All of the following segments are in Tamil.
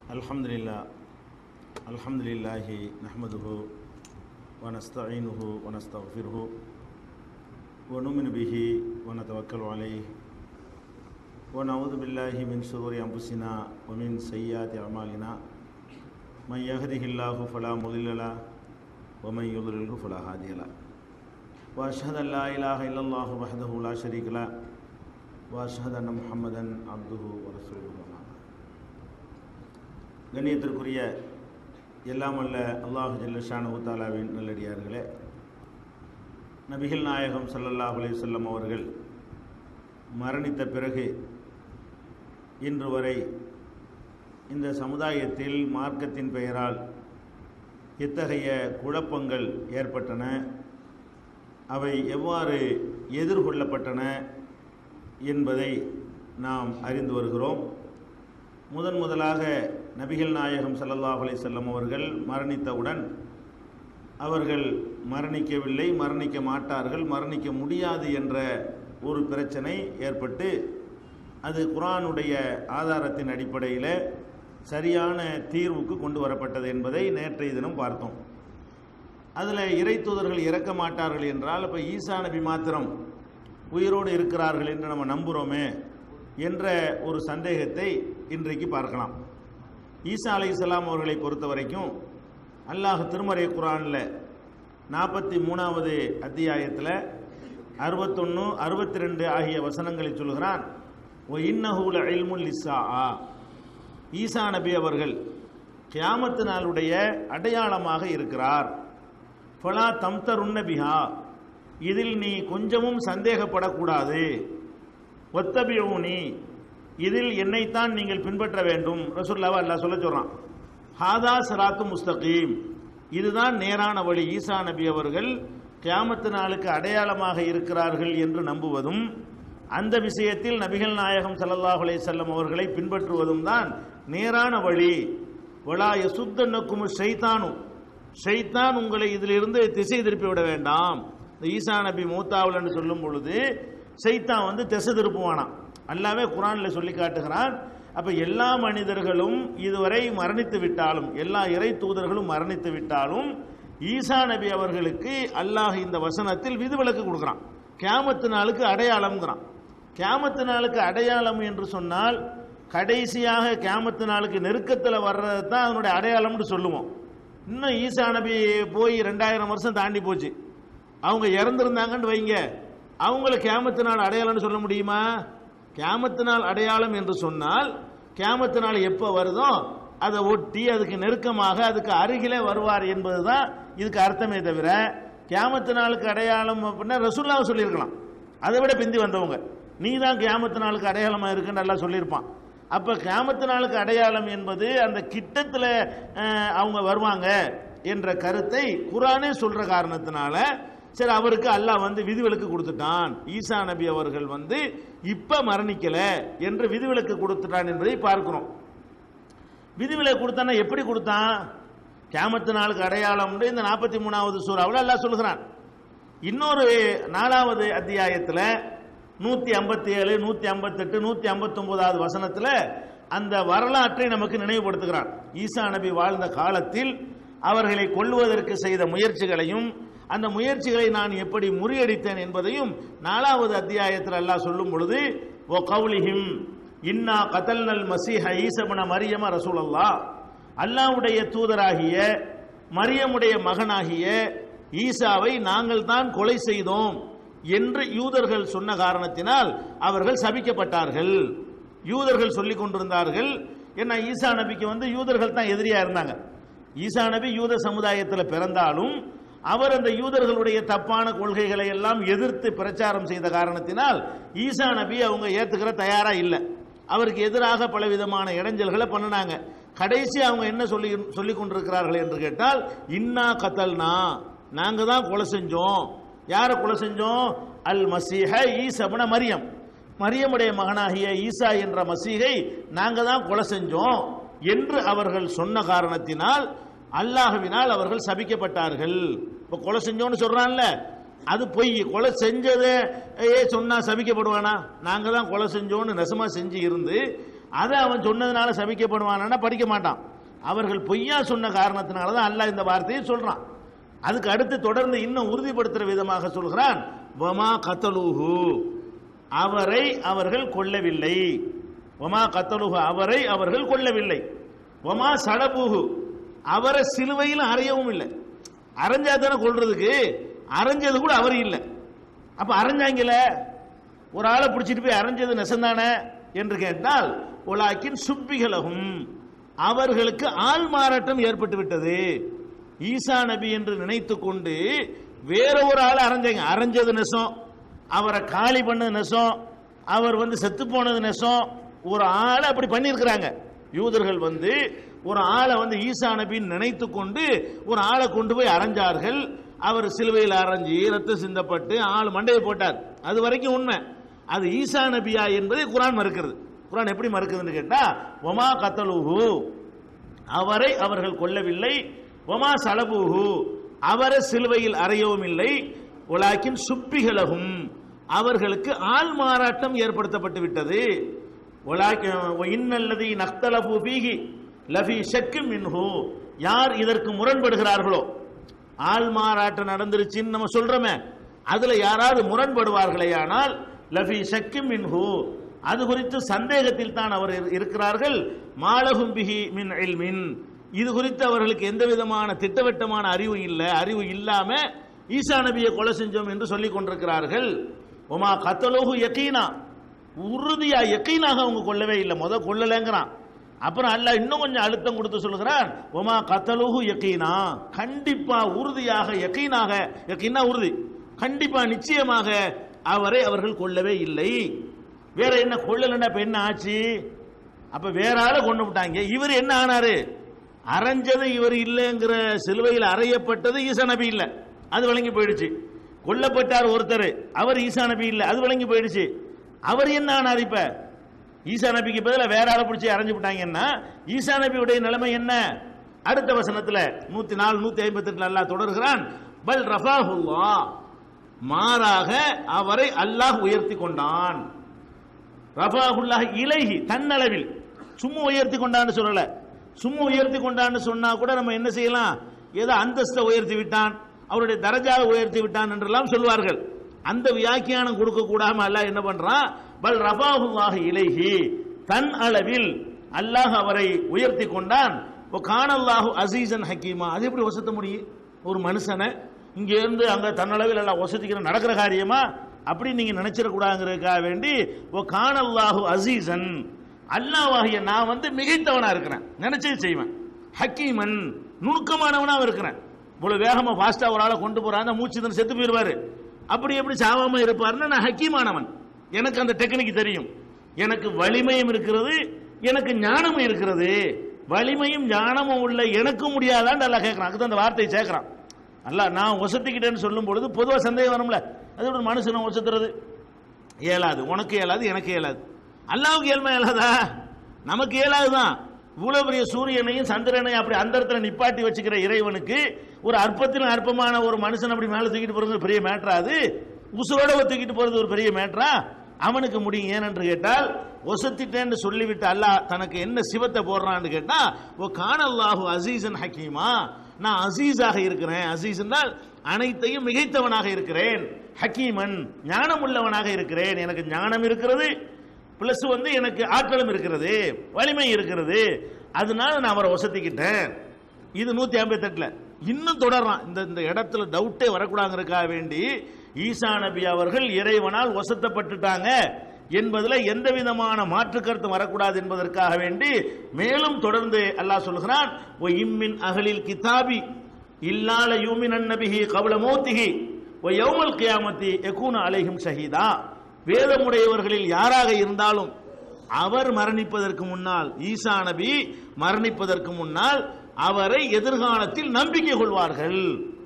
الحمد لله الحمد لله نحمده ونستعينه ونستغفره ونؤمن به ونتوكل عليه ونعوذ بالله من شرور أنفسنا ومن سيئات أعمالنا من يهده الله فلا مضل له ومن يضلله فلا هادي له وأشهد أن لا إله إلا الله وحده لا شريك له وأشهد أن محمدا عبده ورسوله أما بعد. கண்ணியத்திற்குரிய எல்லாம் வல்ல அல்லாஹு ஜல்லஷானு தாலாவின் நல்லடியார்களே நபிகள் நாயகம் ஸல்லல்லாஹு அலைஹி வஸல்லம் அவர்கள் மரணித்த பிறகு இன்று வரை இந்த சமுதாயத்தில் மார்க்கத்தின் பெயரால் இத்தகைய குழப்பங்கள் ஏற்பட்டன அவை எவ்வாறு எதிர்கொள்ளப்பட்டன என்பதை நாம் அறிந்து வருகிறோம் முதன் முதலாக நபிகள் நாயகம் ஸல்லல்லாஹு அலைஹி வஸல்லம் அவர்கள் மரணித்தவுடன் அவர்கள் மரணிக்கவில்லை மரணிக்க மாட்டார்கள் மரணிக்க முடியாது என்ற ஒரு பிரச்சனை ஏற்பட்டு அது குர்ஆனுடைய ஆதாரத்தின் அடிப்படையில் சரியான தீர்வுக்கு கொண்டு வரப்பட்டது என்பதை நேற்றைய தினம் பார்த்தோம் அதில் இறை தூதர்கள் இறக்க மாட்டார்கள் என்றால் இப்போ ஈசா நபி மாத்திரம் உயிரோடு இருக்கிறார்கள் என்று நம்ம நம்புகிறோமே என்ற ஒரு சந்தேகத்தை இன்றைக்கு பார்க்கலாம் ஈசா அலை அவர்களை பொறுத்த வரைக்கும் அல்லாஹ் திருமறை குரானில் நாற்பத்தி மூணாவது அத்தியாயத்தில் அறுபத்தொன்று அறுபத்தி ரெண்டு ஆகிய வசனங்களை சொல்கிறான் ஓ இன்னஹூல இல்முல் இஸ்ஸா ஈசா நபி அவர்கள் கியாமத்து நாளுடைய அடையாளமாக இருக்கிறார் ஃபலா தம்தருன்ன பிஹா இதில் நீ கொஞ்சமும் சந்தேகப்படக்கூடாது ஒத்தபியூனி இதில் என்னைத்தான் நீங்கள் பின்பற்ற வேண்டும் ரசூல்லாவை அல்லாஹ் சொல்ல சொல்றான் ஹாதா சராத்து முஸ்தகீம் இதுதான் நேரான வழி ஈசா நபி அவர்கள் கியாமத்து நாளுக்கு அடையாளமாக இருக்கிறார்கள் என்று நம்புவதும் அந்த விஷயத்தில் நபிகள் நாயகம் ஸல்லல்லாஹு அலைஹி வஸல்லம் அவர்களை பின்பற்றுவதும் தான் நேரான வழி வலா யசுத்தன்னக்கும் ஷைத்தானு ஷைத்தான் உங்களை இதிலிருந்து திசை திருப்பி விட வேண்டாம் இந்த ஈசா நபி மூத்தாவலன்னு சொல்லும் பொழுது சைத்தான் வந்து திசை திருப்புவானாம் அல்லாவே குரானில் சொல்லி காட்டுகிறான் அப்ப எல்லா மனிதர்களும் இதுவரை மரணித்து விட்டாலும் எல்லா இறை தூதர்களும் மரணித்து விட்டாலும் ஈசா நபி அவர்களுக்கு அல்லாஹ் இந்த வசனத்தில் விதிவிலக்கு கொடுக்குறான் கியாமத்து நாளுக்கு அடையாளம்ங்கிறான் கியாமத்து நாளுக்கு அடையாளம் என்று சொன்னால் கடைசியாக கியாமத்து நாளுக்கு நெருக்கத்தில் வர்றது தான் அதனுடைய அடையாளம்னு சொல்லுவோம் இன்னும் ஈசா நபி போய் ரெண்டாயிரம் வருஷம் தாண்டி போச்சு அவங்க இறந்துருந்தாங்கன்னு வைங்க அவங்கள கேமத்து நாள் அடையாளம்னு சொல்ல முடியுமா கேமத்து நாள் அடையாளம் என்று சொன்னால் கேமத்து நாள் எப்போ வருதோ அதை ஒட்டி அதுக்கு நெருக்கமாக அதுக்கு அருகிலே வருவார் என்பதுதான் இதுக்கு அர்த்தமே தவிர கேமத்து நாளுக்கு அடையாளம் அப்படின்னா ரசுல்லாவை சொல்லியிருக்கலாம் அதை விட பிந்தி வந்தவங்க நீ தான் கேமத்து நாளுக்கு அடையாளமாக இருக்குன்னு நல்லா சொல்லியிருப்பான் அப்போ கேமத்து நாளுக்கு அடையாளம் என்பது அந்த கிட்டத்தில் அவங்க வருவாங்க என்ற கருத்தை குரானே சொல்ற காரணத்தினால சரி அவருக்கு அல்லாஹ் வந்து விதிவிலக்கு கொடுத்துட்டான் ஈசா நபி அவர்கள் வந்து இப்ப மரணிக்கல என்று விதிவிலக்கு கொடுத்துட்டான் என்பதை பார்க்கிறோம் விதிவிலக்கு கொடுத்தானா எப்படி கொடுத்தான் கேமத்து நாளுக்கு அடையாளம் இந்த நாற்பத்தி மூணாவது சூறாவில் அல்லாஹ் சொல்கிறான் இன்னொரு நாலாவது அத்தியாயத்தில் நூத்தி ஐம்பத்தி ஏழு நூத்தி ஐம்பத்தெட்டு நூத்தி ஐம்பத்தி ஒன்பதாவது வசனத்தில் அந்த வரலாற்றை நமக்கு நினைவுபடுத்துகிறான் ஈசா நபி வாழ்ந்த காலத்தில் அவர்களை கொல்வதற்கு செய்த முயற்சிகளையும் அந்த முயற்சிகளை நான் எப்படி முறியடித்தேன் என்பதையும் நாலாவது அத்தியாயத்தில் அல்லாஹ் சொல்லும் பொழுது ஓ கவுலிஹிம் இன்னா கதல்னல் மசீஹ ஈசபன மரியம ரசூலல்லா அல்லாவுடைய தூதராகிய மரியமுடைய மகனாகிய ஈசாவை நாங்கள் தான் கொலை செய்தோம் என்று யூதர்கள் சொன்ன காரணத்தினால் அவர்கள் சபிக்கப்பட்டார்கள் யூதர்கள் சொல்லிக் கொண்டிருந்தார்கள் ஏன்னா ஈசா நபிக்கு வந்து யூதர்கள் தான் எதிரியா இருந்தாங்க ஈசா நபி யூத சமுதாயத்தில் பிறந்தாலும் அவர் அந்த யூதர்களுடைய தப்பான கொள்கைகளை எல்லாம் எதிர்த்து பிரச்சாரம் செய்த காரணத்தினால் ஈசா நபி அவங்க ஏத்துக்கிற தயாரா இல்லை அவருக்கு எதிராக பலவிதமான இடைஞ்சல்களை பண்ணினாங்க கடைசி அவங்க என்ன சொல்லி சொல்லி கொண்டிருக்கிறார்கள் என்று கேட்டால் இன்னா கத்தல்னா நாங்க தான் கொலை செஞ்சோம் யாரை கொலை செஞ்சோம் அல் மசீஹ ஈசபன மரியம் மரியமுடைய மகனாகிய ஈசா என்ற மசீகை நாங்க தான் கொலை செஞ்சோம் என்று அவர்கள் சொன்ன காரணத்தினால் அல்லாஹுவினால் அவர்கள் சபிக்கப்பட்டார்கள் இப்போ கொலை செஞ்சோன்னு சொல்றான்ல அது பொய் கொலை செஞ்சதே ஏ சொன்னா சபிக்கப்படுவானா நாங்க தான் கொலை செஞ்சோன்னு நெசமா செஞ்சு இருந்து அதை அவன் சொன்னதுனால சபிக்கப்படுவானா படிக்க மாட்டான் அவர்கள் பொய்யா சொன்ன காரணத்தினால தான் அல்லாஹ் இந்த வார்த்தையை சொல்றான் அதுக்கு அடுத்து தொடர்ந்து இன்னும் உறுதிப்படுத்துற விதமாக சொல்கிறான் வமா கத்தலூஹு அவரை அவர்கள் கொல்லவில்லை வமா கத்தலுஹு அவரை அவர்கள் கொல்லவில்லை வமா சடபுகு அவரை சிலுவையில் அறையவும் இல்லை அரைஞ்சா தானே கொள்றதுக்கு அரைஞ்சது கூட அவர் இல்லை அப்ப அரைஞ்சாங்கல ஒரு ஆளை பிடிச்சிட்டு போய் அரைஞ்சது நெசந்தானே என்று கேட்டால் உலாக்கின் சுப்பிகளகும் அவர்களுக்கு ஆள் மாறாட்டம் ஏற்பட்டு விட்டது ஈசா நபி என்று நினைத்து கொண்டு வேற ஒரு ஆளை அரைஞ்சாங்க அரைஞ்சது நெசம் அவரை காலி பண்ணது நெசம் அவர் வந்து செத்து போனது நெசம் ஒரு ஆளை அப்படி பண்ணியிருக்கிறாங்க யூதர்கள் வந்து ஒரு ஆளை வந்து ஈசா நபின்னு நினைத்து கொண்டு ஒரு ஆளை கொண்டு போய் அரைஞ்சார்கள் அவர் சிலுவையில் அரைஞ்சி ரத்தம் சிந்தப்பட்டு ஆள் மண்டையை போட்டார் அது வரைக்கும் உண்மை அது ஈசா நபியா என்பதை குரான் மறுக்கிறது குரான் எப்படி மறுக்குதுன்னு கேட்டா ஒமா கத்தலுஹு அவரை அவர்கள் கொல்லவில்லை ஒமா சலபுஹு அவரை சிலுவையில் அறையவும் இல்லை உலாக்கின் சுப்பிகளகும் அவர்களுக்கு ஆள் மாறாட்டம் ஏற்படுத்தப்பட்டு விட்டது இன்னல்லதி நக்தலபு பீகி லஃபி ஷக்கு மின்ஹு யார் இதற்கு முரண்படுகிறார்களோ ஆள் மாறாட்டம் நடந்துருச்சுன்னு நம்ம சொல்றோமே அதுல யாராவது முரண்படுவார்களேயானால் லஃபி ஷக்கு மின்ஹு அது குறித்து சந்தேகத்தில் தான் அவர் இரு- இருக்கிறார்கள் மாலகும் பிஹி மின் இல்மின் இது குறித்து அவர்களுக்கு எந்த விதமான திட்டவட்டமான அறிவு இல்லை அறிவு இல்லாம ஈசா நபியை கொலை செஞ்சோம் என்று சொல்லிக் கொண்டிருக்கிறார்கள் ஒமா கத்தலோகு யக்கீனா உறுதியா யக்கீனாக அவங்க கொல்லவே இல்லை முத கொல்லலைங்கிறான் அப்புறம் அல்லாஹ் இன்னும் கொஞ்சம் அழுத்தம் கொடுத்து சொல்லுகிறான் ஒமா கத்தலுஹு யக்கீனா கண்டிப்பா உறுதியாக யக்கீனாக யக்கீனா உறுதி கண்டிப்பா நிச்சயமாக அவரை அவர்கள் கொல்லவே இல்லை வேற என்ன கொல்லலன்னா இப்ப என்ன ஆச்சு அப்ப வேற ஆளை கொண்டு விட்டாங்க இவர் என்ன ஆனாரு அரைஞ்சது இவர் இல்லைங்கிற சிலுவையில் அறையப்பட்டது ஈசா நபி இல்ல அது விளங்கி போயிடுச்சு கொல்லப்பட்டார் ஒருத்தர் அவர் ஈசா நபி இல்ல அது விளங்கி போயிடுச்சு அவர் என்ன ஆனார் இப்ப ஈசா நபிக்கு பதிலா வேற ஆளை பிடிச்சி அரைஞ்சு விட்டாங்கன்னா ஈசா நபியுடைய நிலைமை என்ன அடுத்த வசனத்துல நூத்தி நாலு நூத்தி ஐம்பத்தி எட்டுல அல்லாஹ் தொடர்கிறான் பல் ரஃபாஹுல்லா மாறாக அவரை அல்லாஹ் உயர்த்தி கொண்டான் ரஃபாஹுல்லாஹ் இலைஹி தன்னளவில் சும்மா உயர்த்தி கொண்டான்னு சொல்லல சும்மா உயர்த்தி கொண்டான்னு சொன்னா கூட நம்ம என்ன செய்யலாம் ஏதோ அந்தஸ்தை உயர்த்தி விட்டான் அவருடைய தரஜாவை உயர்த்தி விட்டான் என்றெல்லாம் சொல்வார்கள் அந்த வியாக்கியானம் கொடுக்க கூடாம அல்லாஹ் என்ன பண்றான் பல் ரஃபாஹுல்லாஹ் இலைஹி தன் அளவில் அல்லாஹ் அவரை உயர்த்தி கொண்டான் கானல்லாஹு அசீசன் ஹக்கீமா அது எப்படி வசத்த முடியும் ஒரு மனுஷனை இங்க இருந்து அங்க தன்னளவில் எல்லாம் வசதிக்கிற நடக்கிற காரியமா அப்படி நீங்க நினைச்சிடக்கூடாதுங்கிறதுக்காக வேண்டி ஓ கானல்லாஹு அசீசன் அல்லாஹ்வாகிய நான் வந்து மிகைத்தவனா இருக்கிறேன் நினைச்சது செய்வேன் ஹக்கீமன் நுணுக்கமானவனா இருக்கிறேன் இவ்வளவு வேகமா ஃபாஸ்டா ஒரு ஆளை கொண்டு போறாங்க மூச்சு தண்ணி செத்து போயிருவாரு அப்படி எப்படி சாவாம இருப்பாருன்னா நான் ஹக்கீமானவன் எனக்கு அந்த டெக்னிக் தெரியும் எனக்கு வலிமையும் இருக்கிறது எனக்கு ஞானமும் இருக்கிறது வலிமையும் ஞானமும் உள்ள எனக்கும் முடியாதான்னு நல்லா கேட்கறான் அதுதான் அந்த வார்த்தையை சேர்க்கிறான் அல்ல நான் ஒசத்திக்கிட்டேன்னு சொல்லும் பொழுது பொதுவாக சந்தேகம் வரும்ல அது ஒரு மனுஷனை ஒசத்துறது இயலாது உனக்கு இயலாது எனக்கு இயலாது அல்லாவுக்கு ஏழ்மை இயலாதா நமக்கு இயலாதுதான் இவ்வளவு பெரிய சூரியனையும் சந்திரனையும் அப்படி அந்த இடத்துல நிப்பாட்டி வச்சுக்கிற இறைவனுக்கு ஒரு அற்பத்திலும் அற்பமான ஒரு மனுஷன் அப்படி மேல தூக்கிட்டு போறது ஒரு பெரிய மேட்ரா அது உசுரோட தூக்கிட்டு போறது ஒரு பெரிய மேட்ரா அவனுக்கு முடியும் ஏனென்று கேட்டால் ஒசத்திட்டேன்னு சொல்லிவிட்டு அல்லாஹ் தனக்கு என்ன சிவத்தை போடுறான்னு கேட்டா ஓ கானல்லாஹு அசீசன் ஹக்கீமா நான் அசீஸாக இருக்கிறேன் அசீஸ் என்றால் அனைத்தையும் மிகைத்தவனாக இருக்கிறேன் ஹக்கீமன் ஞானம் உள்ளவனாக இருக்கிறேன் எனக்கு ஞானம் இருக்கிறது பிளஸ் வந்து எனக்கு ஆற்றலும் இருக்கிறது வலிமை இருக்கிறது அதனால நான் அவரை வசதிக்கிட்டேன் இது நூத்தி ஐம்பத்தி எட்டுல இன்னும் தொடர்றான் இந்த இந்த இடத்துல டவுட்டே வரக்கூடாதுங்கிறதுக்காக வேண்டி ஈசா நபி அவர்கள் இறைவனால் வசத்தப்பட்டுட்டாங்க என்பதுல எந்த விதமான மாற்று கருத்து வரக்கூடாது என்பதற்காக வேண்டி மேலும் தொடர்ந்து அல்லாஹ் சொல்கிறான் "ஒ இம்மின் அகலில் கிதாபி இல்லால யூமின் நபிஹி கபல மோத்திஹி ஒ யௌமல் கியாமத்தி யகூன அலைஹிம் ஷஹீதா வேதமுடையவர்களில் யாராக இருந்தாலும் அவர் மரணிப்பதற்கு முன்னால் ஈசா நபி மரணிப்பதற்கு முன்னால் அவரை எதிர்காலத்தில் நம்பிக்கை கொள்வார்கள்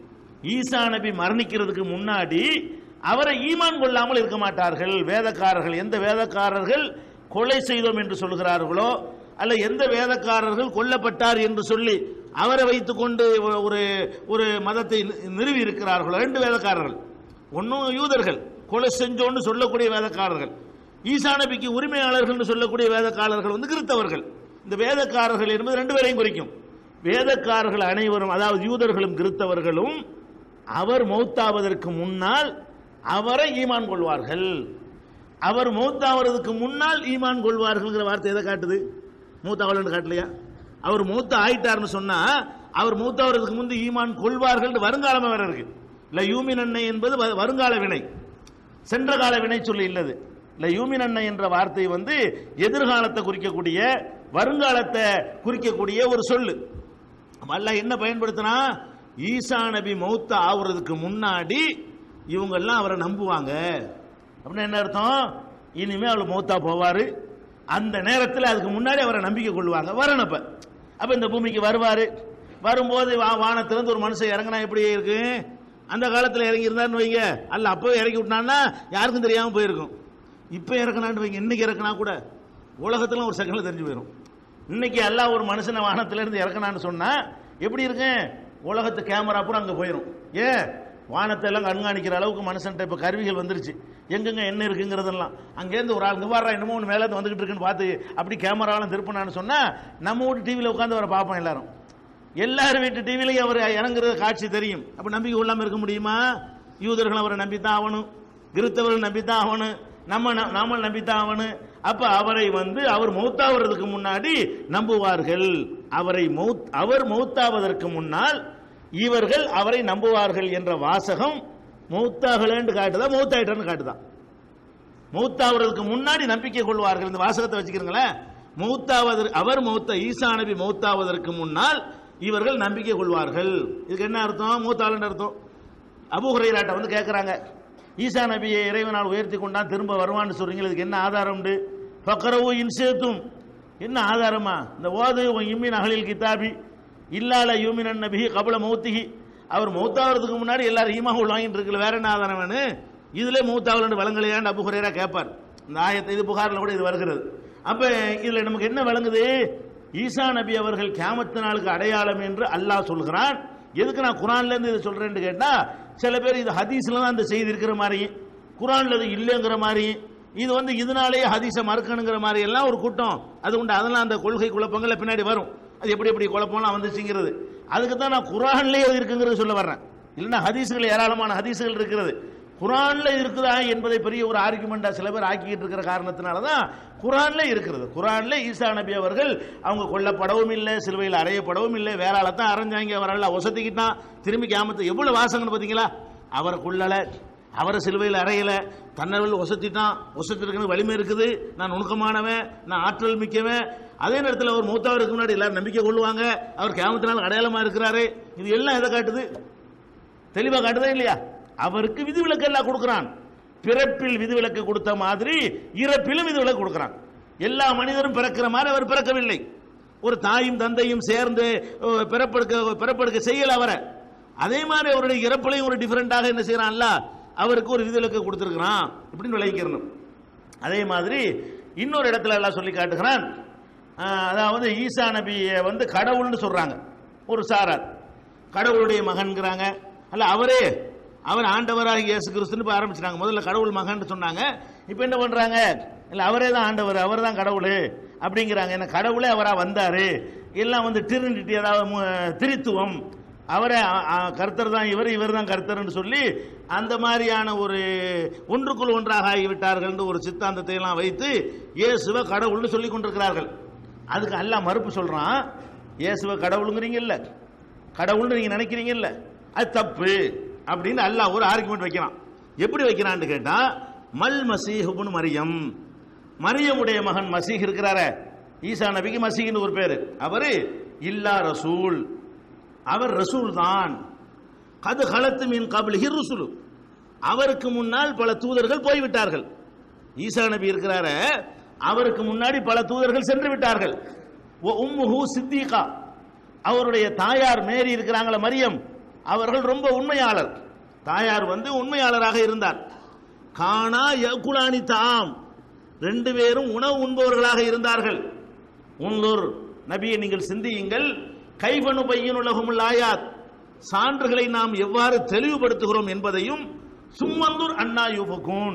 ஈசா நபி மரணிக்கிறதுக்கு முன்னாடி அவரை ஈமான் கொள்ளாமல் இருக்க மாட்டார்கள் வேதக்காரர்கள் எந்த வேதக்காரர்கள் கொலை செய்தோம் என்று சொல்கிறார்களோ அல்ல எந்த வேதக்காரர்கள் கொல்லப்பட்டார் என்று சொல்லி அவரை வைத்துக்கொண்டு ஒரு ஒரு மதத்தை நிறுவி இருக்கிறார்களோ ரெண்டு வேதக்காரர்கள் ஒன்றும் யூதர்கள் கொலை செஞ்சோன்னு சொல்லக்கூடிய வேதக்காரர்கள் ஈசா நபிக்கு உரிமையாளர்கள் சொல்லக்கூடிய வேதக்காரர்கள் வந்து கிறிஸ்தவர்கள் இந்த வேதக்காரர்கள் என்பது ரெண்டு பேரையும் குறிக்கும் வேதக்காரர்கள் அனைவரும் அதாவது யூதர்களும் கிறிஸ்தவர்களும் அவர் மௌத்தாவதற்கு முன்னால் அவரை ஈமான் கொள்வார்கள் அவர் மௌத்தாவதற்கு முன்னால் ஈமான் கொள்வார்கள்ங்கிற வார்த்தை எதை காட்டுது மூத்தாவலன்னு காட்டலையா அவர் மூத்த ஆயிட்டார்னு சொன்னா அவர் மூத்தாவதுக்கு முன்பு ஈமான் கொள்வார்கள் வருங்காலமே வேற இருக்கு இல்ல யூமின் அன்னை என்பது வ- வருங்கால வினை சென்ற கால வினை சொல்லி இல்லது இல்ல யூமின் அன்னை என்ற வார்த்தை வந்து எதிர்காலத்தை குறிக்கக்கூடிய வருங்காலத்தை குறிக்கக்கூடிய ஒரு சொல்லு அல்லாஹ் என்ன பயன்படுத்தினா ஈசா நபி மௌத்த ஆகுறதுக்கு முன்னாடி இவங்க எல்லாம் அவரை நம்புவாங்க அப்படின்னா என்ன அர்த்தம் இனிமே அவர் மௌத்தா போவாரு அந்த நேரத்தில் அதுக்கு முன்னாடி அவரை நம்பிக்கை கொள்வாங்க வரணும் அப்ப அப்ப இந்த பூமிக்கு வருவாரு வரும்போது வா- வானத்திலிருந்து ஒரு மனுஷன் இறங்கினா எப்படி இருக்கு அந்த காலத்தில் இறங்கி இருந்தாருன்னு வைங்க அல்ல அப்பவே இறக்கி விட்டான்னா யாருக்கும் தெரியாம போயிருக்கும் இப்போ இறக்குனான்னு வைங்க இன்னைக்கு இறக்குனா கூட உலகத்துல ஒரு செகண்ட்ல தெரிஞ்சு போயிடும் இன்னைக்கு எல்லாம் ஒரு மனுஷனை வானத்துல இருந்து இறக்குனான்னு சொன்னா எப்படி இருக்கு உலகத்து கேமரா பூரா அங்க போயிடும் ஏன் வானத்தை எல்லாம் கண்காணிக்கிற அளவுக்கு மனுஷன்ட்ட இப்ப கருவிகள் வந்துருச்சு எங்கெங்க என்ன இருக்குங்கிறதெல்லாம் அங்கேருந்து ஒரு ஆள் இங்க வர்றா என்னமோ ஒன்று மேலே வந்துகிட்டு இருக்குன்னு பார்த்து அப்படி கேமராவெல்லாம் திருப்பினான்னு சொன்னா நம்ம வீட்டு டிவியில் உட்காந்து அவரை பார்ப்போம் எல்லாரும் எல்லாரும் வீட்டு டிவிலையும் அவர் இறங்குறது காட்சி தெரியும் அப்ப நம்பிக்கை கொள்ளாம இருக்க முடியுமா யூதர்கள் அவரை நம்பித்தான் ஆகணும் கிறிஸ்தவர்கள் நம்பித்தான் ஆகணும் நம்ம ந- நாம நம்பித்தான் ஆகணும் அப்ப அவரை வந்து அவர் மௌத்தாவதற்கு முன்னாடி நம்புவார்கள் அவரை மௌத் அவர் மௌத்தாவதற்கு முன்னால் இவர்கள் அவரை நம்புவார்கள் என்ற வாசகம் மௌத்தாகலன்னு காட்டுதா மௌத்தாயிட்டன்னு காட்டுதா மௌத்தாவதற்கு முன்னாடி நம்பிக்கை கொள்வார்கள் இந்த வாசகத்தை வச்சுக்கிறீங்களேன் மௌத்தாவதற்கு அவர் மௌத்த ஈசா நபி மௌத்தாவதற்கு முன்னால் இவர்கள் நம்பிக்கை கொள்வார்கள் இதுக்கு என்ன அர்த்தம் மூத்தாளன் அர்த்தம் அபு ஹுரைராட்ட வந்து கேட்குறாங்க ஈசா நபியை இறைவனால் உயர்த்தி கொண்டான் திரும்ப வருவான்னு சொல்றீங்க இதுக்கு என்ன ஆதாரம் உண்டு ஃபக்கரவு இன்சேத்தும் என்ன ஆதாரமா இந்த ஓது உன் இம்மின் அகலில் கிதாபி இல்லால யூமின் நபிஹி கபல மௌத்திஹி அவர் மௌத்தாகிறதுக்கு முன்னாடி எல்லாரும் ஈமா வாங்கிட்டு இருக்குல்ல வேற என்ன ஆதாரம் வேணும் இதுல மூத்தாவல் வழங்கலையான்னு அபு ஹுரைரா கேட்பார் இந்த ஆயத்தை இது புகாரில் கூட இது வருகிறது அப்ப இதுல நமக்கு என்ன விளங்குது ஈசா நபி அவர்கள் கியாமத்து நாளுக்கு அடையாளம் என்று அல்லாஹ் சொல்கிறான் எதுக்கு நான் குரான்ல இருந்து இதை சொல்றேன்னு கேட்டா சில பேர் இது ஹதீஸ்ல தான் அந்த செய்தி இருக்கிற மாதிரி குரான்ல இது இல்லைங்கிற மாதிரி இது வந்து இதனாலேயே ஹதீஸை மறுக்கணுங்கிற மாதிரி எல்லாம் ஒரு கூட்டம் அது உண்டு அதெல்லாம் அந்த கொள்கை குழப்பங்கள்ல பின்னாடி வரும் அது எப்படி எப்படி குழப்பம்லாம் வந்துச்சுங்கிறது அதுக்கு தான் நான் குரான்லயே அது இருக்குங்கிறது சொல்ல வர்றேன் இல்லைன்னா ஹதீஸ்கள் ஏராளமான ஹதீஸ்கள் இருக்கிறது குரான்ல இருக்குதா என்பதை பெரிய ஒரு ஆர்குமெண்டா சில பேர் ஆக்கிக்கிட்டு இருக்கிற காரணத்தினால தான் குரான்ல இருக்கிறது குரான்ல ஈசா நபி அவர்கள் அவங்க கொல்லப்படவும் இல்லை சிலுவையில் அறையப்படவும் இல்லை வேற ஆளை தான் அரைஞ்சாங்க அவரெல்லாம் ஒசத்திக்கிட்டான் திரும்பி கியாமத்து எவ்வளவு வாசங்கன்னு பார்த்தீங்களா அவரை கொல்லல அவரை சிலுவையில் அறையல தன்னவர்கள் ஒசத்திட்டான் ஒசத்திருக்குன்னு வலிமை இருக்குது நான் நுணுக்கமானவன் நான் ஆற்றல் மிக்கவன் அதே நேரத்தில் அவர் மூத்தாவருக்கு முன்னாடி எல்லாரும் நம்பிக்கை கொள்வாங்க அவர் கியாமத்தினால் அடையாளமா இருக்கிறாரு இது எல்லாம் எதை காட்டுது தெளிவா காட்டுதா இல்லையா அவருக்கு விதிவிலக்கு எல்லாம் கொடுக்கிறான் பிறப்பில் விதிவிலக்கு கொடுத்த மாதிரி இறப்பிலும் விதிவிலக்கு கொடுக்கிறான் எல்லா மனிதரும் பிறக்கிற மாதிரி அவர் பிறக்கவில்லை ஒரு தாயும் தந்தையும் சேர்ந்து அஹ், பிறப்பெடுக்க பிறப்பெடுக்க செய்யல அவரை அதே மாதிரி அவருடைய இறப்பிலையும் ஒரு டிஃபரெண்டாக என்ன செய்யறான்ல அவருக்கு ஒரு விதிவிலக்கு கொடுத்திருக்கிறான் இப்படின்னு விளைவிக்கிறணும் அதே மாதிரி இன்னொரு இடத்துல எல்லாம் சொல்லி காட்டுகிறான் அஹ், அதாவது ஈசா நபியை வந்து கடவுள்னு சொல்றாங்க ஒரு சாரார் கடவுளுடைய மகன்கிறாங்க அல்ல அவரே அவர் ஆண்டவராக இயேசு கிறிஸ்துன்னு இப்ப ஆரம்பிச்சிட்டாங்க முதல்ல கடவுள் மகன் சொன்னாங்க இப்போ என்ன பண்றாங்க இல்ல அவரே தான் ஆண்டவர் அவர் தான் கடவுள் அப்படிங்கிறாங்க என்ன கடவுளே அவரா வந்தாரு எல்லாம் வந்து திருநிட்டி அதாவது மு- திரித்துவம் அவரே அ- அ- கர்த்தர் தான் இவர் இவர் தான் கர்த்தர்னு சொல்லி அந்த மாதிரியான ஒரு ஒன்றுக்குள் ஒன்றாக ஆகிவிட்டார்கள் ஒரு சித்தாந்தத்தை எல்லாம் வைத்து இயேசுவை கடவுள்னு சொல்லி கொண்டிருக்கிறார்கள் அதுக்கு அல்லாஹ் மறுப்பு சொல்றான் இயேசுவை கடவுளுங்கிறீங்கல்ல கடவுள்னு நீங்க நினைக்கிறீங்கல்ல அது தப்பு அப்படின்னு அல்லாஹ் ஒரு ஆர்குமெண்ட் வைக்கிறான் எப்படி வைக்கிறான்னு கேட்டா மல் மசீஹுபுன் மரியம் மரியமுடைய மகன் மசீஹ் இருக்கிறாரே ஈசா நபிக்கு மசீஹ்னு ஒரு பேரு அவரு இல்லா ரசூல் அவர் ரசூல் தான் கது கலத்து மீன் கபில் ருசுலு அவருக்கு முன்னால் பல தூதர்கள் போய்விட்டார்கள் ஈசா நபி இருக்கிறாரே அவருக்கு முன்னாடி பல தூதர்கள் சென்று விட்டார்கள் ஒ உம்முஹு சித்திகா அவருடைய தாயார் மேரி இருக்கிறாங்களே மரியம் அவர்கள் ரொம்ப உண்மையாளர் தாயார் வந்து உண்மையாளராக இருந்தார் காணா யகுலானி தாம் ரெண்டு பேரும் உணவு உண்பவர்களாக இருந்தார்கள் உன்னூர் நபியை நீங்கள் சிந்தியுங்கள் கைபனு பையன் உலகமுல் ஆயாத் சான்றுகளை நாம் எவ்வாறு தெளிவுபடுத்துகிறோம் என்பதையும் சும்மந்தூர் அண்ணா யூபகூன்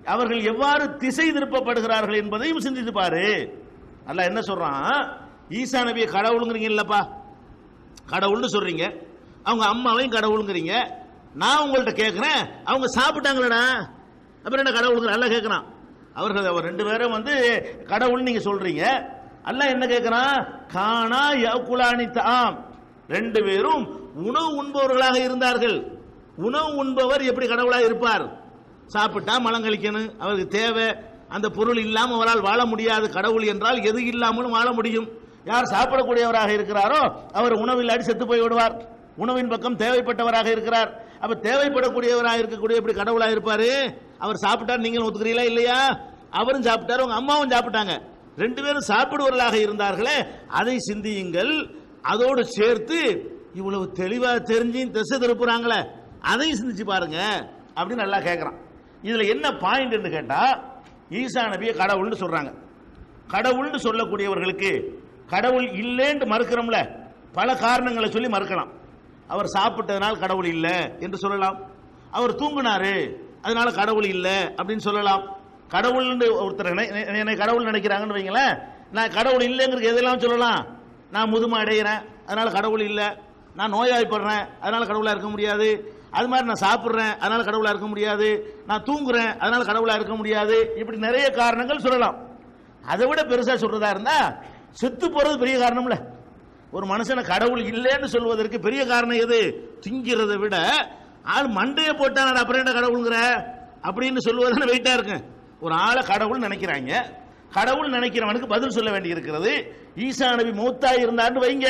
அவர்கள் எவ்வாறு திசை திருப்பப்படுகிறார்கள் என்பதையும் சிந்தித்து பாரு அல்லாஹ் என்ன சொல்றான் ஈசா நபியை கடவுளுங்கிறீங்க இல்லப்பா கடவுள்னு சொல்றீங்க அவங்க அம்மாவையும் கடவுளுங்கிறீங்க நான் உங்கள்ட்ட கேட்கிறேன் அவங்க சாப்பிட்டாங்களடா அப்புறம் என்ன கடவுளுங்கிற அல்ல கேட்கறான் அவர்கள் அவர் ரெண்டு பேரும் வந்து கடவுள்னு நீங்க சொல்றீங்க அல்லாஹ் என்ன கேட்கறான் காணா யகுலானி தாம் ரெண்டு பேரும் உணவு உண்பவர்களாக இருந்தார்கள் உணவு உண்பவர் எப்படி கடவுளாக இருப்பார் சாப்பிட்டா மலம் கழிக்கணும் அவருக்கு தேவை அந்த பொருள் இல்லாமல் அவரால் வாழ முடியாது கடவுள் என்றால் எது இல்லாமலும் வாழ முடியும் யார் சாப்பிடக்கூடியவராக இருக்கிறாரோ அவர் உணவு இல்லாடி செத்து போய் விடுவார் உணவின் பக்கம் தேவைப்பட்டவராக இருக்கிறார் அப்ப தேவைப்படக்கூடியவராக இருக்கக்கூடிய எப்படி கடவுளாக இருப்பாரு அவர் சாப்பிட்டார் நீங்களும் ஒத்துக்கிறீங்களா இல்லையா அவரும் சாப்பிட்டார் உங்க அம்மாவும் சாப்பிட்டாங்க ரெண்டு பேரும் சாப்பிடுவர்களாக இருந்தார்களே அதை சிந்தியுங்கள் அதோடு சேர்த்து இவ்வளவு தெளிவா தெரிஞ்சும் திசை திருப்புறாங்களே அதையும் சிந்திச்சு பாருங்க அப்படின்னு நல்லா கேட்கறான் இதுல என்ன பாயிண்ட் கேட்டா ஈசா நபியை கடவுள்னு சொல்றாங்க கடவுள்னு சொல்லக்கூடியவர்களுக்கு கடவுள் இல்லைன்னு மறுக்கிறோம்ல பல காரணங்களை சொல்லி மறுக்கலாம் அவர் சாப்பிட்டதுனால கடவுள் இல்லை என்று சொல்லலாம் அவர் தூங்குனாரு அதனால கடவுள் இல்லை அப்படின்னு சொல்லலாம் கடவுள்னு ஒருத்தர் நினை- என்னை கடவுள் நினைக்கிறாங்கன்னு வைங்களேன் நான் கடவுள் இல்லைங்கிறது எதெல்லாம் சொல்லலாம் நான் முதுமை அடைகிறேன் அதனால கடவுள் இல்லை நான் நோய்வாய்ப்படுறேன் அதனால கடவுளா இருக்க முடியாது அது மாதிரி நான் சாப்பிட்றேன் அதனால கடவுளா இருக்க முடியாது நான் தூங்குறேன் அதனால கடவுளா இருக்க முடியாது இப்படி நிறைய காரணங்கள் சொல்லலாம் அதை விட பெருசா சொல்றதா இருந்தா செத்து போறது பெரிய காரணம்ல ஒரு மனுஷனை கடவுள் இல்லைன்னு சொல்வதற்கு பெரிய காரணம் எது திங்கிறதை விட ஆள் மண்டையை போட்டான் அப்புறம் என்ன கடவுளுங்கிற அப்படின்னு சொல்லுவதான வெயிட்டா இருக்கு ஒரு ஆளை கடவுள் நினைக்கிறாங்க கடவுள் நினைக்கிறவனுக்கு பதில் சொல்ல வேண்டி இருக்கிறது ஈசா நபி மூத்தா இருந்தான்னு வைங்க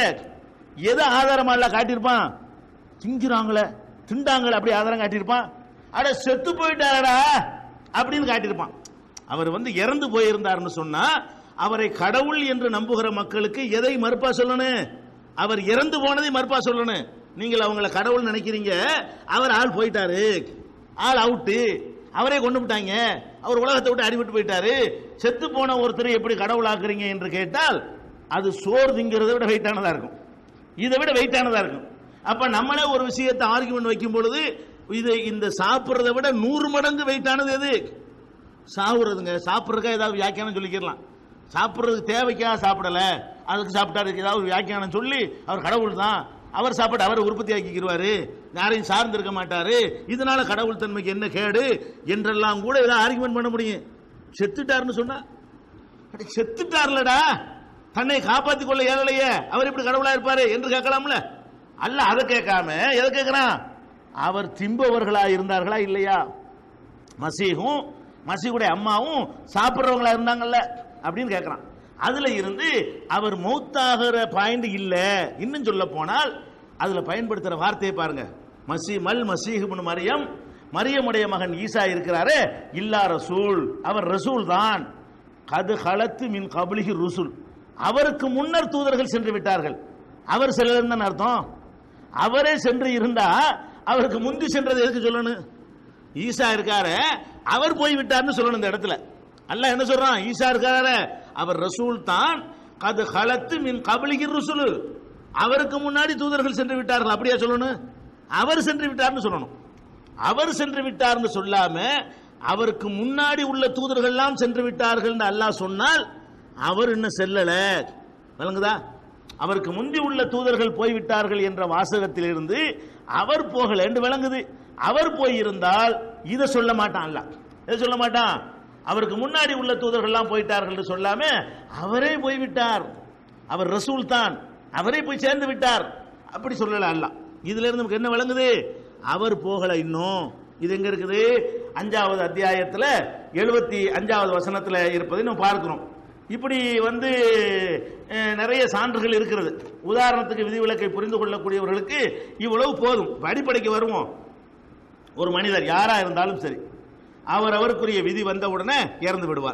எதை ஆதாரமா இல்ல காட்டியிருப்பான் திங்கிறாங்களே திண்டாங்களே அப்படி ஆதாரம் காட்டியிருப்பான் அட செத்து போயிட்டாரடா அப்படின்னு காட்டியிருப்பான் அவர் வந்து இறந்து போயிருந்தார்னு சொன்னா அவரை கடவுள் என்று நம்புகிற மக்களுக்கு எதை மறுப்பா சொல்லணும் அவர் இறந்து போனதை மறுப்பா சொல்லணும் நீங்கள் அவங்கள கடவுள் நினைக்கிறீங்க அவர் ஆள் போயிட்டாரு ஆள் அவுட்டு அவரே கொண்டு விட்டாங்க அவர் உலகத்தை விட்டு அடிபட்டு போயிட்டாரு செத்து போன ஒருத்தரை எப்படி கடவுளாக்குறீங்க என்று கேட்டால் அது சோறு திங்கிறதை விட வெயிட்டானதா இருக்கும் இதை விட வெயிட்டானதா இருக்கும் அப்ப நம்மளே ஒரு விஷயத்தை ஆர்குமெண்ட் வைக்கும் பொழுது இது இந்த சாப்பிடுறதை விட நூறு மடங்கு வெயிட்டானது எது சாப்பிடுறதுங்க சாப்பிட்றதுக்கா ஏதாவது வியாக்கியானம் சொல்லிக்கிறலாம் சாப்பிட்றதுக்கு தேவைக்காக சாப்பிடல அதுக்கு சாப்பிட்டாருக்கு ஏதாவது வியாக்கியானம் சொல்லி அவர் கடவுள் தான் அவர் சாப்பாடு அவர் உற்பத்தி ஆக்கிக்கிடுவாரு யாரையும் சார்ந்து இருக்க மாட்டாரு இதனால கடவுள் தன்மைக்கு என்ன கேடு என்றெல்லாம் கூட ஏதாவது ஆர்குமெண்ட் பண்ண முடியும் செத்துட்டாருன்னு சொன்னா அட, செத்துட்டார்லடா தன்னை காப்பாத்திக் கொள்ள இயலலையே அவர் எப்படி கடவுளா இருப்பாரு என்று கேட்கலாம்ல அல்ல அதை கேட்காம எதை கேட்கிறான் அவர் திம்பவர்களா இருந்தார்களா இல்லையா மசீகும் மசீகுடைய அம்மாவும் சாப்பிட்றவங்களா இருந்தாங்கல்ல அப்படின்னு கேட்கிறான் அதுல இருந்து அவர் மௌத்தாகிற பாயிண்ட் இல்ல இன்னும் சொல்ல போனால் அதுல பயன்படுத்துற வார்த்தையை பாருங்க மசி மல் மசீஹுப்னு மரியம் மரியமுடைய மகன் ஈசா இருக்கிறாரே இல்லா ரசூல் அவர் ரசூல் தான் கது ஹலத்து மின் கபலிகி ருசுல் அவருக்கு முன்னர் தூதர்கள் சென்று விட்டார்கள் அவர் செல்லலன்னு அர்த்தம் அவரே சென்று இருந்தா அவருக்கு முந்தி சென்றது எதுக்கு சொல்லணும் ஈசா இருக்காரு அவர் போய் விட்டார்னு சொல்லணும் இந்த இடத்துல அல்லாஹ் என்ன சொல்றான் ஈசா இருக்காரு அவர் ரசூல் தான் கது ஹலத்து மின் கபலிகி ருசுல் அவருக்கு முன்னாடி தூதர்கள் சென்று விட்டார்கள் அப்படியா சொல்லணும் அவர் சென்று விட்டார்னு சொல்லணும் அவர் சென்று விட்டார்னு சொல்லாம அவருக்கு முன்னாடி உள்ள தூதர்கள் எல்லாம் சென்று விட்டார்கள் அல்லாஹ் சொன்னால் அவர் இன்னும் செல்லல விளங்குதா அவருக்கு முந்தி உள்ள தூதர்கள் போய்விட்டார்கள் என்ற வாசகத்திலிருந்து அவர் போகல என்று விளங்குது அவர் போயிருந்தால் இதை சொல்ல மாட்டான் அல்ல இதை சொல்ல மாட்டான் அவருக்கு முன்னாடி உள்ள தூதர்கள் எல்லாம் போயிட்டார்கள் என்று சொல்லாம அவரே போய்விட்டார் அவர் ரசூல் தான் அவரே போய் சேர்ந்து விட்டார் அப்படி சொல்லல அல்ல இதுல இருந்து நமக்கு என்ன விளங்குது அவர் போகல இன்னும் இது எங்க இருக்குது அஞ்சாவது அத்தியாயத்துல எழுபத்தி அஞ்சாவது வசனத்துல இருப்பதை நம்ம பார்க்கிறோம் இப்படி வந்து அஹ், நிறைய சான்றுகள் இருக்கிறது உதாரணத்துக்கு விதிவிலக்கை புரிந்து கொள்ளக்கூடியவர்களுக்கு இவ்வளவு போதும் இப்ப அடிப்படைக்கு வருவோம் ஒரு மனிதர் யாரா இருந்தாலும் சரி அவர் அவருக்குரிய விதி வந்த உடனே இறந்து விடுவார்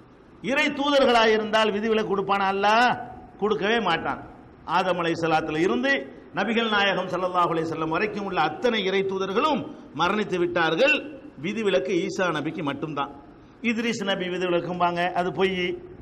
இறை தூதர்களாக இருந்தால் விதிவிலக்கு கொடுப்பானா அல்ல கொடுக்கவே மாட்டான் ஆதம் அலை இருந்து நபிகள் நாயகம் ஸல்லல்லாஹு அலைஹி வஸல்லம் வரைக்கும் உள்ள அத்தனை இறை தூதர்களும் மரணித்து விட்டார்கள் விதிவிலக்கு ஈசா நபிக்கு மட்டும்தான் இத்ரிஸ் நபி விதிவிலக்கும்பாங்க அது பொய்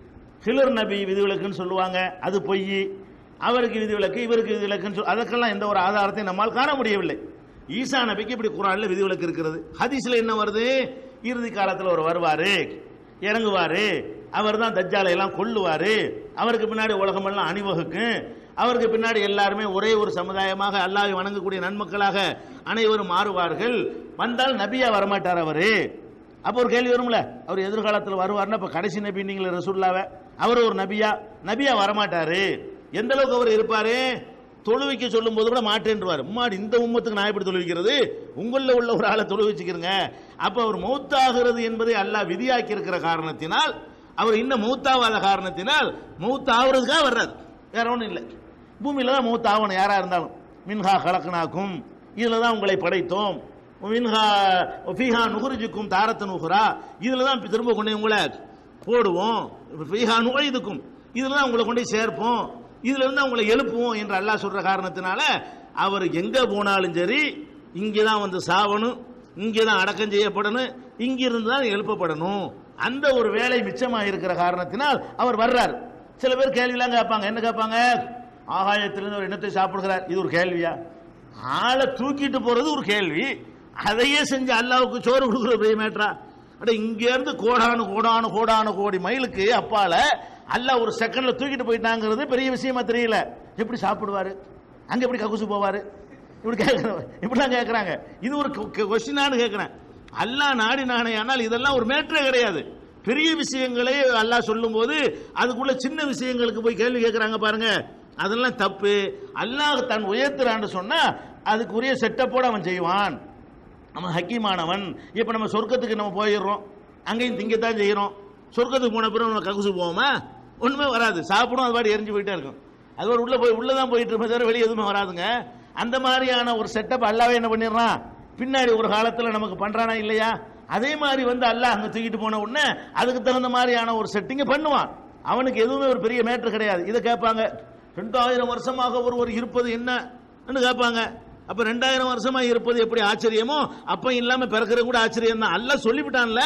ஹிலர் நபி விதிவிலக்குன்னு சொல்லுவாங்க அது பொய் அவருக்கு விதிவிலக்கு இவருக்கு விதிவிலக்குன்னு சொல் அதற்கெல்லாம் எந்த ஒரு ஆதாரத்தையும் நம்மால் காண முடியவில்லை ஈசா நபிக்கு இப்படி குரான்ல விதிவிலக்கு இருக்கிறது ஹதீஸ்ல என்ன வருது இறுதி காலத்தில் அவர் வருவாரு இறங்குவாரு அவர் தான் தஜ்ஜாலை எல்லாம் கொல்லுவாரு அவருக்கு பின்னாடி உலகமெல்லாம் அணிவகுக்கும் அவருக்கு பின்னாடி எல்லாருமே ஒரே ஒரு சமுதாயமாக அல்லாஹ்வை வணங்கக்கூடிய நன்மக்களாக அனைவரும் மாறுவார்கள் வந்தால் நபியா வரமாட்டார் அவரு அப்போ ஒரு கேள்வி வரும்ல அவர் எதிர்காலத்தில் வருவார்னா இப்போ கடைசி நபி நீங்களே ரசூல்லாவை அவர் ஒரு நபியா நபியா வரமாட்டாரு எந்த அளவுக்கு அவர் இருப்பாரு தொழுவிக்க சொல்லும் போது கூட மாட்டேன்றுவார் முன்னாடி இந்த உம்மத்துக்கு நான் எப்படி தொழுவிக்கிறது உங்களில் உள்ள ஒரு ஆளை தொழுவிச்சுக்கிறங்க அப்போ அவர் மௌத்தாகிறது என்பதை அல்லாஹ் விதியாக்கி இருக்கிற காரணத்தினால் அவர் இன்னும் மௌத்தாவாத காரணத்தினால் மௌத்தாகிறதுக்காக வர்றாரு வேற ஒன்றும் இல்லை பூமியில தான் மௌத்தாகணும் யாரா இருந்தாலும் மின்ஹா கலக்கனாக்கும் இதுல தான் உங்களை படைத்தோம் மின்ஹா ஃபீஹா நுகுரிஜுக்கும் தாரத்த நுகுரா இதுல தான் திரும்ப கொண்டு போய் உங்களை போடுவோம் ஃபீஹா நுழைதுக்கும் இதுல தான் உங்களை கொண்டு போய் சேர்ப்போம் இதுல இருந்து உங்களை எழுப்புவோம் என்று அல்லாஹ் சொல்ற காரணத்தினால அவர் எங்க போனாலும் சரி இங்கே தான் வந்து சாவணும் இங்கே தான் அடக்கம் செய்யப்படணும் இங்கிருந்து தான் எழுப்பப்படணும் அந்த ஒரு வேலை மிச்சமாக இருக்கிற காரணத்தினால் அவர் வர்றார் சில பேர் கேள்விலாம் கேட்பாங்க என்ன கேட்பாங்க ஆகாயத்திலிருந்து ஒரு எண்ணத்தை சாப்பிடுகிறார் இது ஒரு கேள்வியா ஆளை தூக்கிட்டு போறது ஒரு கேள்வி அதையே செஞ்சு அல்லாவுக்கு சோறு கொடுக்குற பெரிய மேட்ரா அட இங்க இருந்து கோடானு கோடானு கோடானு கோடி மைலுக்கு அப்பால அல்லாஹ் ஒரு செகண்ட்ல தூக்கிட்டு போயிட்டாங்கிறது பெரிய விஷயமா தெரியல எப்படி சாப்பிடுவாரு அங்க எப்படி ககுசு போவாரு இப்படி கேட்கிறேன் இப்படிலாம் கேட்கறாங்க இது ஒரு கொஸ்டினான்னு கேட்கிறேன் அல்லாஹ் நாடி நானே ஆனால் இதெல்லாம் ஒரு மேற்றே கிடையாது பெரிய விஷயங்களே அல்லாஹ் சொல்லும்போது அதுக்குள்ள சின்ன விஷயங்களுக்கு போய் கேள்வி கேட்கறாங்க பாருங்க அதெல்லாம் தப்பு அல்லாஹ் தன் உயர்த்துறான்னு சொன்னா அதுக்குரிய செட்டப்போட அவன் செய்வான் அவன் ஹக்கீமானவன் இப்போ நம்ம சொர்க்கத்துக்கு நம்ம போயிடுறோம் அங்கேயும் திங்கத்தான் செய்கிறோம் சொர்க்கத்துக்கு போன பிறகு நம்ம ககுசு போவோமா ஒன்றுமே வராது சாப்பிடும் அது பாடி எரிஞ்சு போயிட்டே இருக்கும் அது ஒரு உள்ள போய் உள்ள தான் போயிட்டு இருப்போம் தவிர வெளியே எதுவுமே வராதுங்க அந்த மாதிரியான ஒரு செட்டப் அல்லாவே என்ன பண்ணிடுறான் பின்னாடி ஒரு காலத்தில் நமக்கு பண்றானா இல்லையா அதே மாதிரி வந்து அல்லாஹ் அங்கே தூக்கிட்டு போன உடனே அதுக்கு தகுந்த மாதிரியான ஒரு செட்டிங்கை பண்ணுவான் அவனுக்கு எதுவுமே ஒரு பெரிய மேட்ரு கிடையாது இதை கேட்பாங்க ரெண்டாயிரம் வருஷமாக ஒருவர் இருப்பது என்னன்னு கேட்பாங்க அப்ப ரெண்டாயிரம் வருஷமா இருப்பது எப்படி ஆச்சரியமோ அப்ப இல்லாம பிறக்கிறது கூட ஆச்சரியம் தான் அல்ல சொல்லிவிட்டான்ல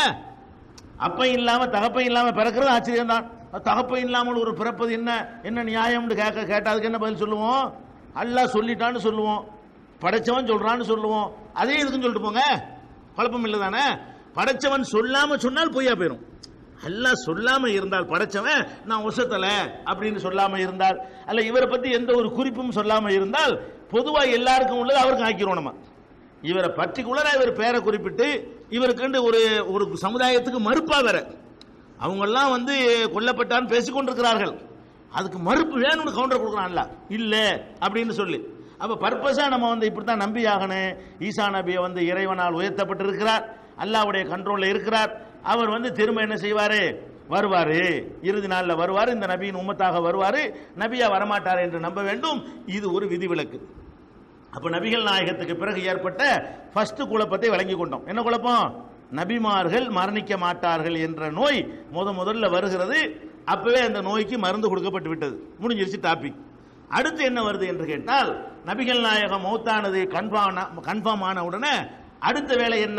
அப்ப இல்லாம தகப்பம் இல்லாம பிறக்கிறது ஆச்சரியம் தான் தகப்பம் இல்லாமல் ஒரு பிறப்பது என்ன என்ன நியாயம்னு கேட்க கேட்டா அதுக்கு என்ன பதில் சொல்லுவோம் அல்லாஹ் சொல்லிட்டான்னு சொல்லுவோம் படைச்சவன் சொல்றான்னு சொல்லுவோம் அதே இதுக்குன்னு சொல்லிட்டு போங்க குழப்பம் இல்லை தானே படைச்சவன் சொல்லாம சொன்னால் பொய்யா போயிடும் அல்லாஹ் சொல்லாம இருந்தால் படைச்சவன் நான் உசத்தல அப்படின்னு சொல்லாம இருந்தால் அல்ல இவரை பத்தி எந்த ஒரு குறிப்பும் சொல்லாம இருந்தால் பொதுவா எல்லாருக்கும் உள்ளது அவருக்கு ஆக்கிரும் நம்ம இவரை பர்டிகுலரா இவர் பேரை குறிப்பிட்டு இவருக்கு ஒரு ஒரு சமுதாயத்துக்கு மறுப்பா வேற அவங்கெல்லாம் வந்து கொல்லப்பட்டான்னு பேசிக் கொண்டிருக்கிறார்கள் அதுக்கு மறுப்பு வேணும்னு கவுண்டர் கொடுக்குறான்ல இல்ல அப்படின்னு சொல்லி அப்ப பர்பஸா நம்ம வந்து இப்படித்தான் நம்பி ஆகணும் ஈசா நபியை வந்து இறைவனால் உயர்த்தப்பட்டிருக்கிறார் அல்லாவுடைய கண்ட்ரோல்ல இருக்கிறார் அவர் வந்து திரும்ப என்ன செய்வாரு வருவாரு இறுதி நாளில் வருவார் இந்த நபியின் உம்மத்தாக வருவாரு நபியா வரமாட்டார் என்று நம்ப வேண்டும் இது ஒரு விதிவிலக்கு அப்ப நபிகள் நாயகத்துக்கு பிறகு ஏற்பட்ட ஃபர்ஸ்ட் குழப்பத்தை வழங்கி கொண்டோம் என்ன குழப்பம் நபிமார்கள் மரணிக்க மாட்டார்கள் என்ற நோய் முத முதல்ல வருகிறது அப்பவே அந்த நோய்க்கு மருந்து கொடுக்கப்பட்டு விட்டது முடிஞ்சிருச்சு டாபிக் அடுத்து என்ன வருது என்று கேட்டால் நபிகள் நாயகம் மௌத்தானது கன்ஃபார்ம் கன்ஃபார்ம் ஆன உடனே அடுத்த வேலை என்ன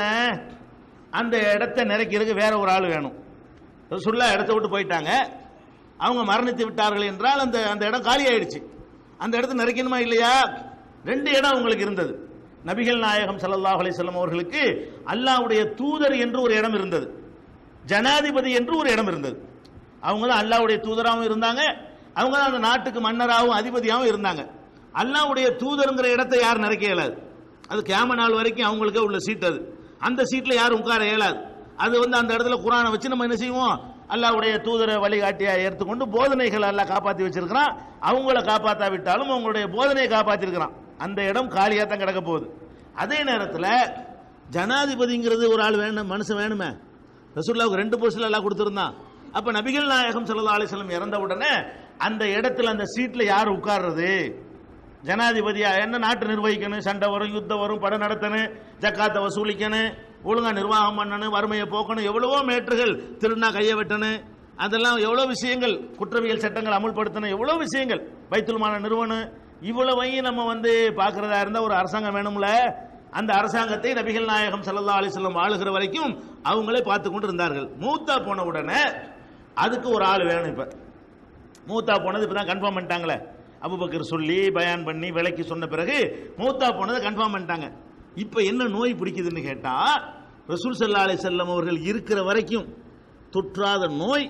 அந்த இடத்தை நிறைக்கிறதுக்கு வேற ஒரு ஆள் வேணும் ரசுல்லா இடத்த விட்டு போயிட்டாங்க அவங்க மரணித்து விட்டார்கள் என்றால் அந்த அந்த இடம் காலி ஆயிடுச்சு அந்த இடத்த நிறைக்கணுமா இல்லையா ரெண்டு இடம் உங்களுக்கு இருந்தது நபிகள் நாயகம் ஸல்லல்லாஹு அலைஹி வஸல்லம் அவர்களுக்கு அல்லாஹ்வுடைய தூதர் என்று ஒரு இடம் இருந்தது ஜனாதிபதி என்று ஒரு இடம் இருந்தது அவங்க தான் அல்லாஹ்வுடைய தூதராகவும் இருந்தாங்க அவங்க தான் அந்த நாட்டுக்கு மன்னராகவும் அதிபதியாகவும் இருந்தாங்க அல்லாஹ்வுடைய தூதருங்கிற இடத்தை யாரும் நிறைக்க இயலாது அது கேம நாள் வரைக்கும் அவங்களுக்கே உள்ள சீட் அது அந்த சீட்ல யாரும் உட்கார இயலாது அது வந்து அந்த இடத்துல குரானை வச்சு நம்ம என்ன செய்வோம் அல்லாஹ்வுடைய தூதரை வழிகாட்டியா எடுத்துக்கொண்டு போதனைகள் எல்லாம் காப்பாத்தி வச்சிருக்கிறான் அவங்கள காப்பாத்தாவிட்டாலும் அவங்களுடைய போதனையை காப்பாத்திருக்கிறான் அந்த இடம் காலியா தான் கிடக்க போகுது அதே நேரத்தில் ஜனாதிபதிங்கிறது ஒரு ஆள் வேணும் மனுஷன் வேணுமே ரசூல்லாவுக்கு ரெண்டு போஸ்டில் எல்லாம் கொடுத்துருந்தான் அப்ப நபிகள் நாயகம் ஸல்லல்லாஹு அலைஹி வஸல்லம் இறந்த உடனே அந்த இடத்துல அந்த சீட்ல யார் உட்கார்றது ஜனாதிபதியா என்ன நாட்டு நிர்வகிக்கணும் சண்டை வரும் யுத்தம் வரும் படம் நடத்தணும் ஜக்காத்தை வசூலிக்கணும் ஒழுங்கா நிர்வாகம் பண்ணணும் வறுமையை போக்கணும் எவ்வளவோ மேட்டுகள் திருநா கையை வெட்டணும் அதெல்லாம் எவ்வளோ விஷயங்கள் குற்றவியல் சட்டங்கள் அமுல்படுத்தணும் எவ்வளோ விஷயங்கள் வைத்துல்மான நிறுவனம் இவ்வளவையும் நம்ம வந்து பார்க்கறதா இருந்தால் ஒரு அரசாங்கம் வேணும்ல அந்த அரசாங்கத்தை நபிகள் நாயகம் ஸல்லல்லாஹு அலைஹி வஸல்லம் ஆளுகிற வரைக்கும் அவங்களே பார்த்து கொண்டு இருந்தார்கள் மூத்தா போன உடனே அதுக்கு ஒரு ஆள் வேணும் இப்போ மூத்தா போனது இப்போ தான் கன்ஃபார்ம் பண்ணிட்டாங்களே அபுபக்கர் சொல்லி பயான் பண்ணி விலைக்கு சொன்ன பிறகு மூத்தா போனதை கன்ஃபார்ம் பண்ணிட்டாங்க இப்போ என்ன நோய் பிடிக்குதுன்னு கேட்டா ரசூல் சல்லா அலி செல்லம் அவர்கள் இருக்கிற வரைக்கும் தொற்றாத நோய்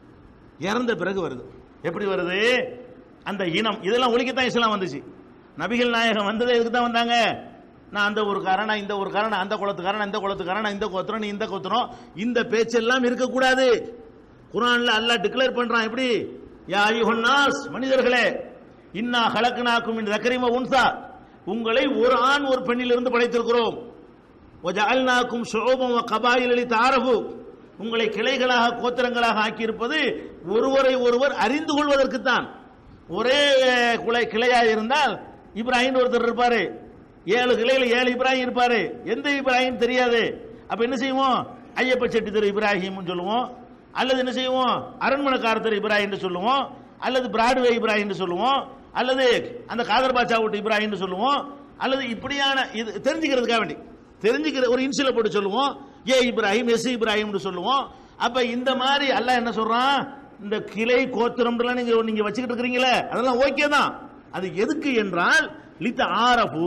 இறந்த பிறகு வருது எப்படி வருது அந்த இனம் இதெல்லாம் ஒழிக்கத்தான் இஸ்லாம் வந்துச்சு நபிகள் நாயகம் வந்ததே இதுக்கு தான் வந்தாங்க நான் அந்த ஒரு காரணம் இந்த ஒரு காரணம் அந்த குளத்துக்காரன் இந்த குளத்துக்காரன் இந்த கோத்திரம் நீ இந்த கோத்திரம் இந்த பேச்செல்லாம் இருக்கக்கூடாது குரான்ல அல்லாஹ் டிக்ளேர் பண்றான் எப்படி யா ஐயுஹன்னாஸ் மனிதர்களே இன்னா ஹலக்னாக்கும் மின் தக்கரிம உன்சா உங்களை ஒரு ஆண் ஒரு பெண்ணிலிருந்து படைத்திருக்கிறோம் வஜஅல்னாக்கும் ஷுஊபம் வ கபாயிலி தாரஃபு உங்களை கிளைகளாக கோத்திரங்களாக ஆக்கியிருப்பது ஒருவரை ஒருவர் அறிந்து கொள்வதற்குத்தான் ஒரே குலை கிளையாக இருந்தால் இப்ராஹிம் ஒருத்தர் இருப்பாரு ஏழு கிளையில ஏழு இப்ராஹிம் இருப்பாரு எந்த இப்ராஹிம் தெரியாது அப்ப என்ன செய்வோம் ஐயப்ப செட்டி திரு இப்ராஹிம்னு சொல்லுவோம் அல்லது என்ன செய்வோம் அரண்மனைக்கார திரு இப்ராஹிம் சொல்லுவோம் அல்லது பிராட்வே இப்ராஹிம் சொல்லுவோம் அல்லது அந்த காதர் பாட்சா விட்டு இப்ராஹிம் சொல்லுவோம் அல்லது இப்படியான இது தெரிஞ்சுக்கிறதுக்காக வேண்டி தெரிஞ்சுக்கிற ஒரு இன்சில போட்டு சொல்லுவோம் ஏ இப்ராஹிம் எஸ் இப்ராஹிம்னு சொல்லுவோம் அப்ப இந்த மாதிரி அல்லாஹ் என்ன சொல்றான் இந்த கிளை கோத்திரம்லாம் நீங்க நீங்க வச்சுக்கிட்டு இருக்கிறீங்களே அதெல்லாம் ஓகே தான் அது எதுக்கு என்றால் லித்த ஆரபு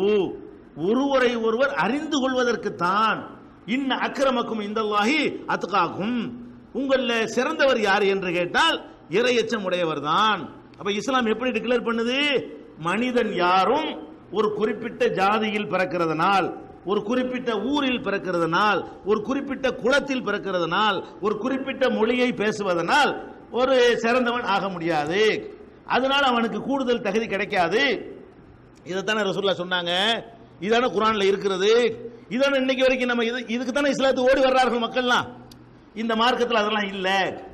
ஒருவரை ஒருவர் அறிந்து கொள்வதற்கு தான் இன்ன அக்கிரமக்கும் இந்த அத்துக்காகும் உங்கள சிறந்தவர் யார் என்று கேட்டால் இரையச்சம் உடையவர் தான் அப்ப இஸ்லாம் எப்படி டிக்ளேர் பண்ணுது மனிதன் யாரும் ஒரு குறிப்பிட்ட ஜாதியில் பிறக்கிறதுனால் ஒரு குறிப்பிட்ட ஊரில் பிறக்கிறதுனால் ஒரு குறிப்பிட்ட குலத்தில் பிறக்கிறதுனால் ஒரு குறிப்பிட்ட மொழியை பேசுவதனால் ஒரு சிறந்தவன் ஆக முடியாது அதனால அவனுக்கு கூடுதல் தகுதி கிடைக்காது இதைத்தானே ரசூல்லா சொன்னாங்க இதான குரான்ல இருக்கிறது இதான இன்னைக்கு வரைக்கும் நம்ம இது இதுக்கு தானே இஸ்லாத்துக்கு ஓடி வர்றார்கள் மக்கள்லாம் இந்த மார்க்கத்தில் அதெல்லாம் இல்ல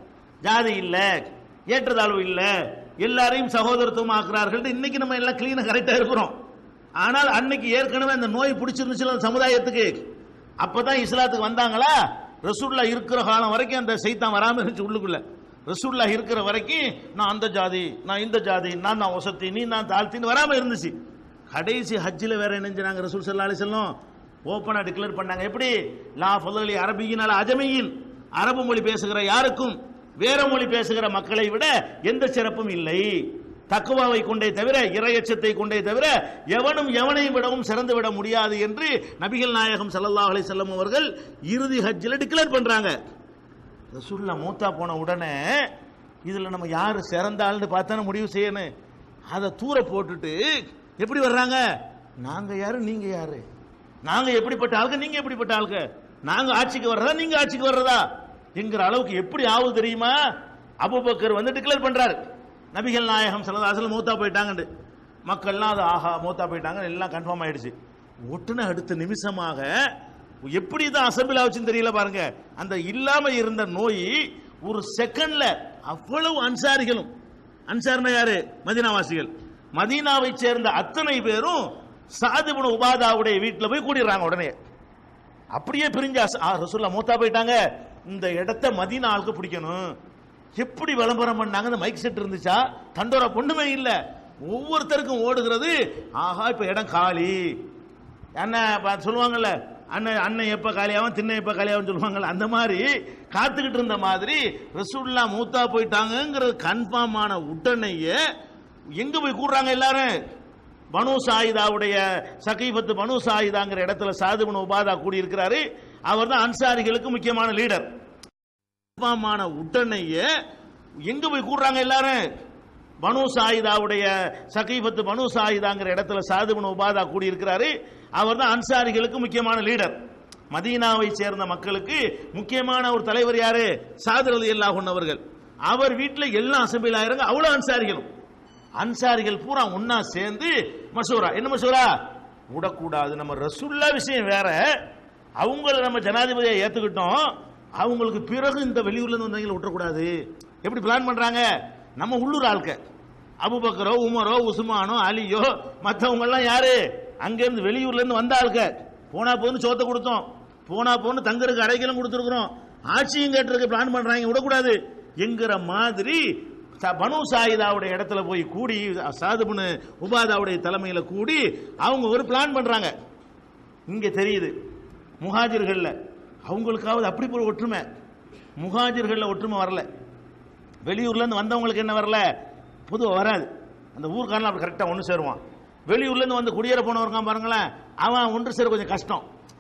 ஜாதி இல்ல ஏற்றத்தாழ்வு இல்ல எல்லாரையும் சகோதரத்துவம் ஆக்குறார்கள் இன்னைக்கு நம்ம எல்லாம் கிளீனா கரெக்டா இருக்கிறோம் ஆனால் அன்னைக்கு ஏற்கனவே அந்த நோய் பிடிச்சிருந்துச்சு அந்த சமுதாயத்துக்கு அப்பதான் இஸ்லாத்துக்கு வந்தாங்களா ரசூல்லா இருக்கிற காலம் வரைக்கும் அந்த செய்தான் வராம இருந்துச்சு உள்ளுக்குள்ள ரசூல்லா இருக்கிற வரைக்கும் நான் அந்த ஜாதி நான் இந்த ஜாதி நான் நான் வசதி நீ நான் தாழ்த்தின்னு வராம இருந்துச்சு கடைசி ஹஜ்ஜில் வேற என்னஞ்சாங்க ரசூல் சல்லா அலிசல்லம் ஓப்பனா டிக்ளேர் பண்ணாங்க எப்படி லா ஃபலி அரபியினால் அஜமியின் அரபு மொழி பேசுகிற யாருக்கும் வேற மொழி பேசுகிற மக்களை விட எந்த சிறப்பும் இல்லை தக்குவாவை கொண்டே தவிர இரையச்சத்தை கொண்டே தவிர எவனும் எவனையும் விடவும் சிறந்து விட முடியாது என்று நபிகள் நாயகம் ஸல்லல்லாஹு அலைஹி வஸல்லம் அவர்கள் இறுதி ஹஜ்ஜில் டிக்ளேர் பண்றாங்க ரசூல்லா மூத்தா போன உடனே இதுல நம்ம யாரு சிறந்தாள்னு பார்த்தானே முடிவு செய்யணும் அதை தூர போட்டுட்டு எப்படி வர்றாங்க நாங்க யாரு நீங்க யாரு நாங்க எப்படிப்பட்ட ஆளுங்க நீங்க எப்படிப்பட்ட ஆளுங்க நாங்க ஆட்சிக்கு வர்றதா நீங்க ஆட்சிக்கு வர்றதா என்கிற அளவுக்கு எப்படி ஆகுது தெரியுமா அபூபக்கர் வந்து டிக்ளேர் பண்றாரு நபிகள் நாயகம் சிலதாசல் மூத்தா போயிட்டாங்கன்னு மக்கள்லாம் அது ஆஹா மூத்தா போயிட்டாங்க எல்லாம் கன்ஃபார்ம் ஆயிடுச்சு ஒட்டுன அடுத்த நிமிஷமாக எப்படி தான் அசம்பிள் ஆச்சுன்னு தெரியல பாருங்க அந்த இல்லாம இருந்த நோய் ஒரு செகண்ட்ல அவ்வளவு அன்சாரிகளும் அன்சார்னா யாரு மதீனாவாசிகள் மதீனாவை சேர்ந்த அத்தனை பேரும் சாதிபுன உபாதாவுடைய வீட்டில் போய் கூடிடுறாங்க உடனே அப்படியே பிரிஞ்சு அஸ்- ஆ, ரசூல்லா மூத்தா போயிட்டாங்க இந்த இடத்த மதீனா ஆளுக்கு பிடிக்கணும் எப்படி விளம்பரம் பண்ணாங்க இந்த மைக் செட் இருந்துச்சா தண்டோரா பொண்ணுமே இல்ல ஒவ்வொருத்தருக்கும் ஓடுகிறது ஆஹா இப்ப இடம் காலி அண்ணன் ப- சொல்லுவாங்கல்ல அண்ணன் அண்ணன் எப்ப காலியாவும் திண்ணை எப்ப காலியாவும் சொல்லுவாங்கல்ல அந்த மாதிரி காத்துக்கிட்டு இருந்த மாதிரி ரசூல்லா மூத்தா போயிட்டாங்கங்கிறது கன்ஃபார்ம் ஆன உடனேயே எங்க போய் கூடுறாங்க எல்லாரும் பனு சாயிதாவுடைய சகீபத்து பனு சாயிதாங்கிற இடத்துல சாதுபனு உபாதா கூடி இருக்கிறாரு அவர் தான் அன்சாரிகளுக்கு முக்கியமான லீடர் கன்ஃபார்மான உடனேயே எங்க போய் கூடுறாங்க எல்லாரும் பனு சாயிதாவுடைய சகீபத்து பனு சாயிதாங்கிற இடத்துல சாதுபனு உபாதா கூடி இருக்கிறாரு அவர் தான் அன்சாரிகளுக்கு முக்கியமான லீடர் மதீனாவை சேர்ந்த மக்களுக்கு முக்கியமான ஒரு தலைவர் யாரு சாதர் அலி அல்லாஹ் அவர்கள் அவர் வீட்டில் எல்லாம் அசம்பிள் ஆயிரங்க அவ்வளவு அன்சாரிகளும் அன்சாரிகள் பூரா ஒன்னா சேர்ந்து மசூரா என்ன மசூரா விடக்கூடாது நம்ம ரசுல்லா விஷயம் வேற அவங்கள நம்ம ஜனாதிபதியை ஏத்துக்கிட்டோம் அவங்களுக்கு பிறகு இந்த வெளியூர்ல இருந்து வந்தவங்களை விட்டுறக்கூடாது எப்படி பிளான் பண்றாங்க நம்ம உள்ளூர் ஆட்க அபுபக்கரோ உமரோ உஸ்மானோ அலியோ மற்றவங்க எல்லாம் யாரு அங்க இருந்து வெளியூர்ல இருந்து வந்த ஆளுக்க போனா போன்னு சோத்தை கொடுத்தோம் போனா போன்னு தங்கருக்கு அடைக்கலும் கொடுத்துருக்குறோம் ஆட்சியும் கேட்டிருக்க பிளான் பண்றாங்க விடக்கூடாது என்கிற மாதிரி ச- பனு சாயிதாவுடைய இடத்துல போய் கூடி சாதுபுனு உபாதாவுடைய தலைமையில கூடி அவங்க ஒரு பிளான் பண்றாங்க இங்க தெரியுது முஹாஜிர்கள்ல அவங்களுக்காவது அப்படி ஒரு ஒற்றுமை முஹாஜிர்கள்ல ஒற்றுமை வரல வெளியூர்ல இருந்து வந்தவங்களுக்கு என்ன வரல பொதுவாக வராது அந்த ஊர்க்காரன் அப்படி கரெக்டாக ஒன்று சேருவான் வெளியூர்ல இருந்து வந்து குடியேற போனவருக்கான் பாருங்களேன் அவன் ஒன்று சேர கொஞ்சம் கஷ்டம்